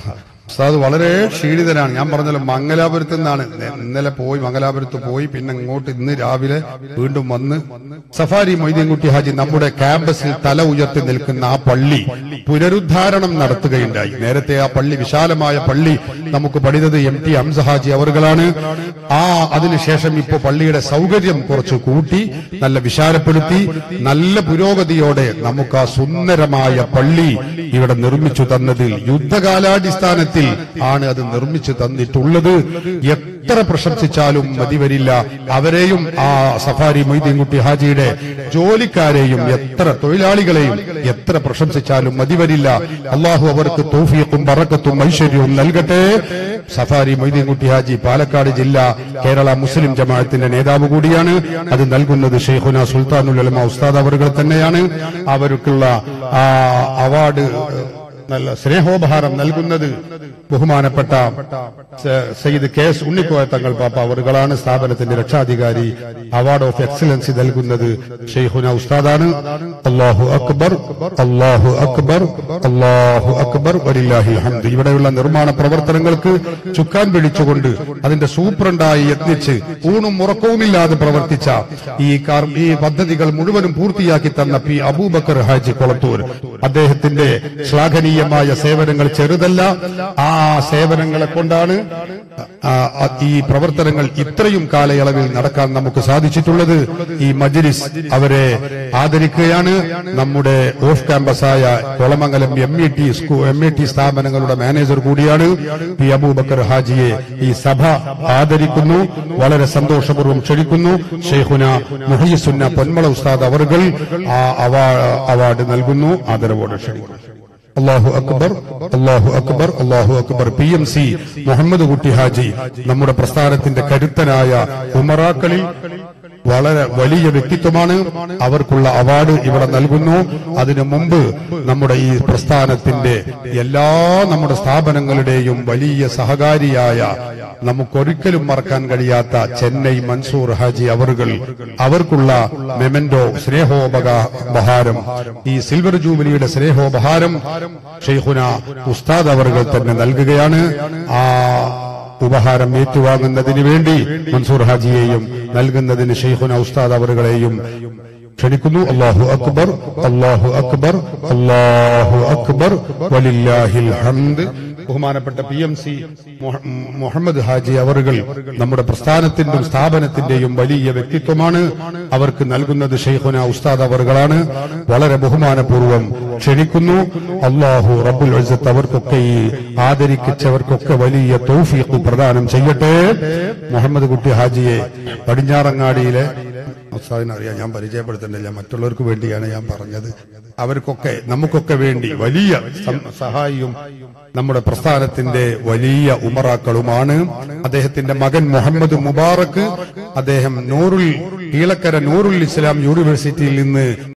ഉസ്താദ് വളരെ ക്ഷീണിതനാണ് ഞാൻ പറഞ്ഞല്ലോ മംഗലാപുരത്ത് നിന്നാണ് ഇന്നലെ പോയി മംഗലാപുരത്ത് പോയി പിന്നെ ഇങ്ങോട്ട് ഇന്ന് രാവിലെ വീണ്ടും വന്ന് സഫാരി മൊയ്തീൻകുട്ടി ഹാജി നമ്മുടെ ക്യാമ്പസിൽ തല ഉയർത്തി നിൽക്കുന്ന ആ പള്ളി പുനരുദ്ധാരണം നടത്തുകയുണ്ടായി നേരത്തെ ആ പള്ളി വിശാലമായ പള്ളി നമുക്ക് പണിതത് എം ടി ഹംസ ഹാജി അവറുകളാണ് ആ അതിനുശേഷം ഇപ്പോ പള്ളിയുടെ സൗകര്യം കുറച്ച് കൂട്ടി നല്ല വിശാലപ്പെടുത്തി നല്ല പുരോഗതിയോടെ നമുക്ക് ആ സുന്ദരമായ പള്ളി ഇവിടെ നിർമ്മിച്ചു തന്നതിൽ യുദ്ധകാലാടിസ്ഥാനത്തിൽ ആണ് അത് നിർമ്മിച്ചു തന്നിട്ടുള്ളത് എത്ര പ്രശംസിച്ചാലും മതി വരില്ല അവരെയും ആ സഫാരി മൊയ്തീൻകുട്ടി ഹാജിയുടെ ജോലിക്കാരെയും എത്ര തൊഴിലാളികളെയും എത്ര പ്രശംസിച്ചാലും മതി വരില്ല അള്ളാഹു അവർക്ക് തോഫിയക്കും പറക്കത്തും ഐശ്വര്യവും നൽകട്ടെ സഫാരി മൊയ്തീൻകുട്ടി ഹാജി പാലക്കാട് ജില്ല കേരള മുസ്ലിം ജമാഅത്തിന്റെ നേതാവ് കൂടിയാണ് അത് നൽകുന്നത് ഷെയ്ഖുന സുൽത്താനുൽ ഉലമ ഉസ്താദ് അവറുകൾ തന്നെയാണ് അവർക്കുള്ള ആ അവാർഡ് നല്ല സ്നേഹോപഹാരം നൽകുന്നത് ബഹുമാനപ്പെട്ട സ- സയ്യിദ് കെ എസ് ഉണ്ണിക്കോയ തങ്ങൾ പാപ്പ അവറുകളാണ് സ്ഥാപനത്തിന്റെ രക്ഷാധികാരി അവാർഡ് ഓഫ് എക്സലൻസി നൽകുന്നത് ഷെയ്ഖുന ഉസ്താദാണ് അള്ളാഹു അക്ബർ അള്ളാഹു അക്ബർ അള്ളാഹു അക്ബർ വലില്ലാഹി ഹംദ് ഇവിടെയുള്ള നിർമ്മാണ പ്രവർത്തനങ്ങൾക്ക് ചുക്കാൻ പിടിച്ചുകൊണ്ട് അതിന്റെ സൂപ്രണ്ടായി യത്നിച്ച് ഊണും ഉറക്കവുമില്ലാതെ പ്രവർത്തിച്ച ഈ കാർ- ഈ പദ്ധതികൾ മുഴുവനും പൂർത്തിയാക്കി തന്ന പി അബൂബക്കർ ഹാജി കൊളത്തൂർ അദ്ദേഹത്തിന്റെ ശ്ലാഘനീയമായ സേവനങ്ങൾ ചെറുതല്ല ആ സേവനങ്ങളെ കൊണ്ടാണ് ആ, ആ, ഈ പ്രവർത്തനങ്ങൾ ഇത്രയും കാലയളവിൽ നടക്കാൻ നമുക്ക് സാധിച്ചിട്ടുള്ളത് ഈ മജ്ലിസ് അവരെ ആദരിക്കുകയാണ് നമ്മുടെ ഓഫ് ക്യാമ്പസായ Kolamangalam M E T school M E T സ്ഥാപനങ്ങളുടെ മാനേജർ കൂടിയാണ് പി അബൂബക്കർ ഹാജിയെ ഈ സഭ ആദരിക്കുന്നു വളരെ സന്തോഷപൂർവ്വം ക്ഷണിക്കുന്നു ഷെയ്ഖുന മുഹയ്യസുന്ന പൊന്മള ഉസ്താദ് അവർകൾ ആ അവാ- അവാർഡ് നൽകുന്നു ആദരവോടെ ക്ഷണിക്കുന്നു അള്ളാഹു അക്ബർ അള്ളാഹു അക്ബർ അള്ളാഹു അക്ബർ P M C Muhammad Kutty Haji നമ്മുടെ പ്രസ്ഥാനത്തിന്റെ കരുത്തനായ ഉമറാക്കളിൽ വളരെ വലിയ വ്യക്തിത്വമാണ് അവർക്കുള്ള അവാർഡ് ഇവിടെ നൽകുന്നു അതിനു മുമ്പ് നമ്മുടെ ഈ പ്രസ്ഥാനത്തിന്റെ എല്ലാ നമ്മുടെ സ്ഥാപനങ്ങളുടെയും വലിയ സഹകാരിയായ നമുക്കൊരിക്കലും മറക്കാൻ കഴിയാത്ത ചെന്നൈ മൻസൂർ ഹാജി അവറുകൾ അവർക്കുള്ള മെമന്റോ സ്നേഹോപഹാരം ഈ സിൽവർ ജൂബിലിയുടെ സ്നേഹോപഹാരം ഷെയ്ഖുന ഉസ്താദ് അവറുകൾ തന്നെ നൽകുകയാണ് ആ ഉപഹാരം ഏറ്റുവാങ്ങുന്നതിന് വേണ്ടി മൻസൂർ ഹാജിയെയും നൽകുന്നതിന് ഷെയ്ഖുന ഉസ്താദ് അവറുകളെയും ക്ഷണിക്കുന്നു അള്ളാഹു അക്ബർ അള്ളാഹു അക്ബർ അള്ളാഹു അക്ബർ വലില്ലാഹിൽ ഹംദ് ബഹുമാനപ്പെട്ട P M C Muhammad Haji അവറുകൾ നമ്മുടെ പ്രസ്ഥാനത്തിന്റെയും സ്ഥാപനത്തിന്റെയും വലിയ വ്യക്തിത്വമാണ് അവർക്ക് നൽകുന്നത് ഷെയ്ഖുന ഉസ്താദ് അവറുകളാണ് വളരെ ബഹുമാനപൂർവ്വം ക്ഷണിക്കുന്നു അള്ളാഹു റബ്ബുൽ ഇസ്സത്ത് അവർക്കൊക്കെ ഈ ആദരിക്കച്ചവർക്കൊക്കെ വലിയ തൗഫീഖ് പ്രദാനം ചെയ്യട്ടെ മുഹമ്മദ് കുട്ടി ഹാജിയെ പടിഞ്ഞാറങ്ങാടിയിലെ ഉസ്താദിനെ അറിയാം ഞാൻ പരിചയപ്പെടുത്തുന്നില്ല മറ്റുള്ളവർക്ക് വേണ്ടിയാണ് ഞാൻ പറഞ്ഞത് അവർക്കൊക്കെ നമുക്കൊക്കെ വേണ്ടി വലിയ സം- സഹായിയും നമ്മുടെ പ്രസ്ഥാനത്തിന്റെ വലിയ ഉമറാക്കളുമാണ് അദ്ദേഹത്തിന്റെ മകൻ മുഹമ്മദ് മുബാറക്ക് അദ്ദേഹം നൂറുൽ കീഴക്കര നൂറുൽ ഇസ്ലാം യൂണിവേഴ്സിറ്റിയിൽ നിന്ന്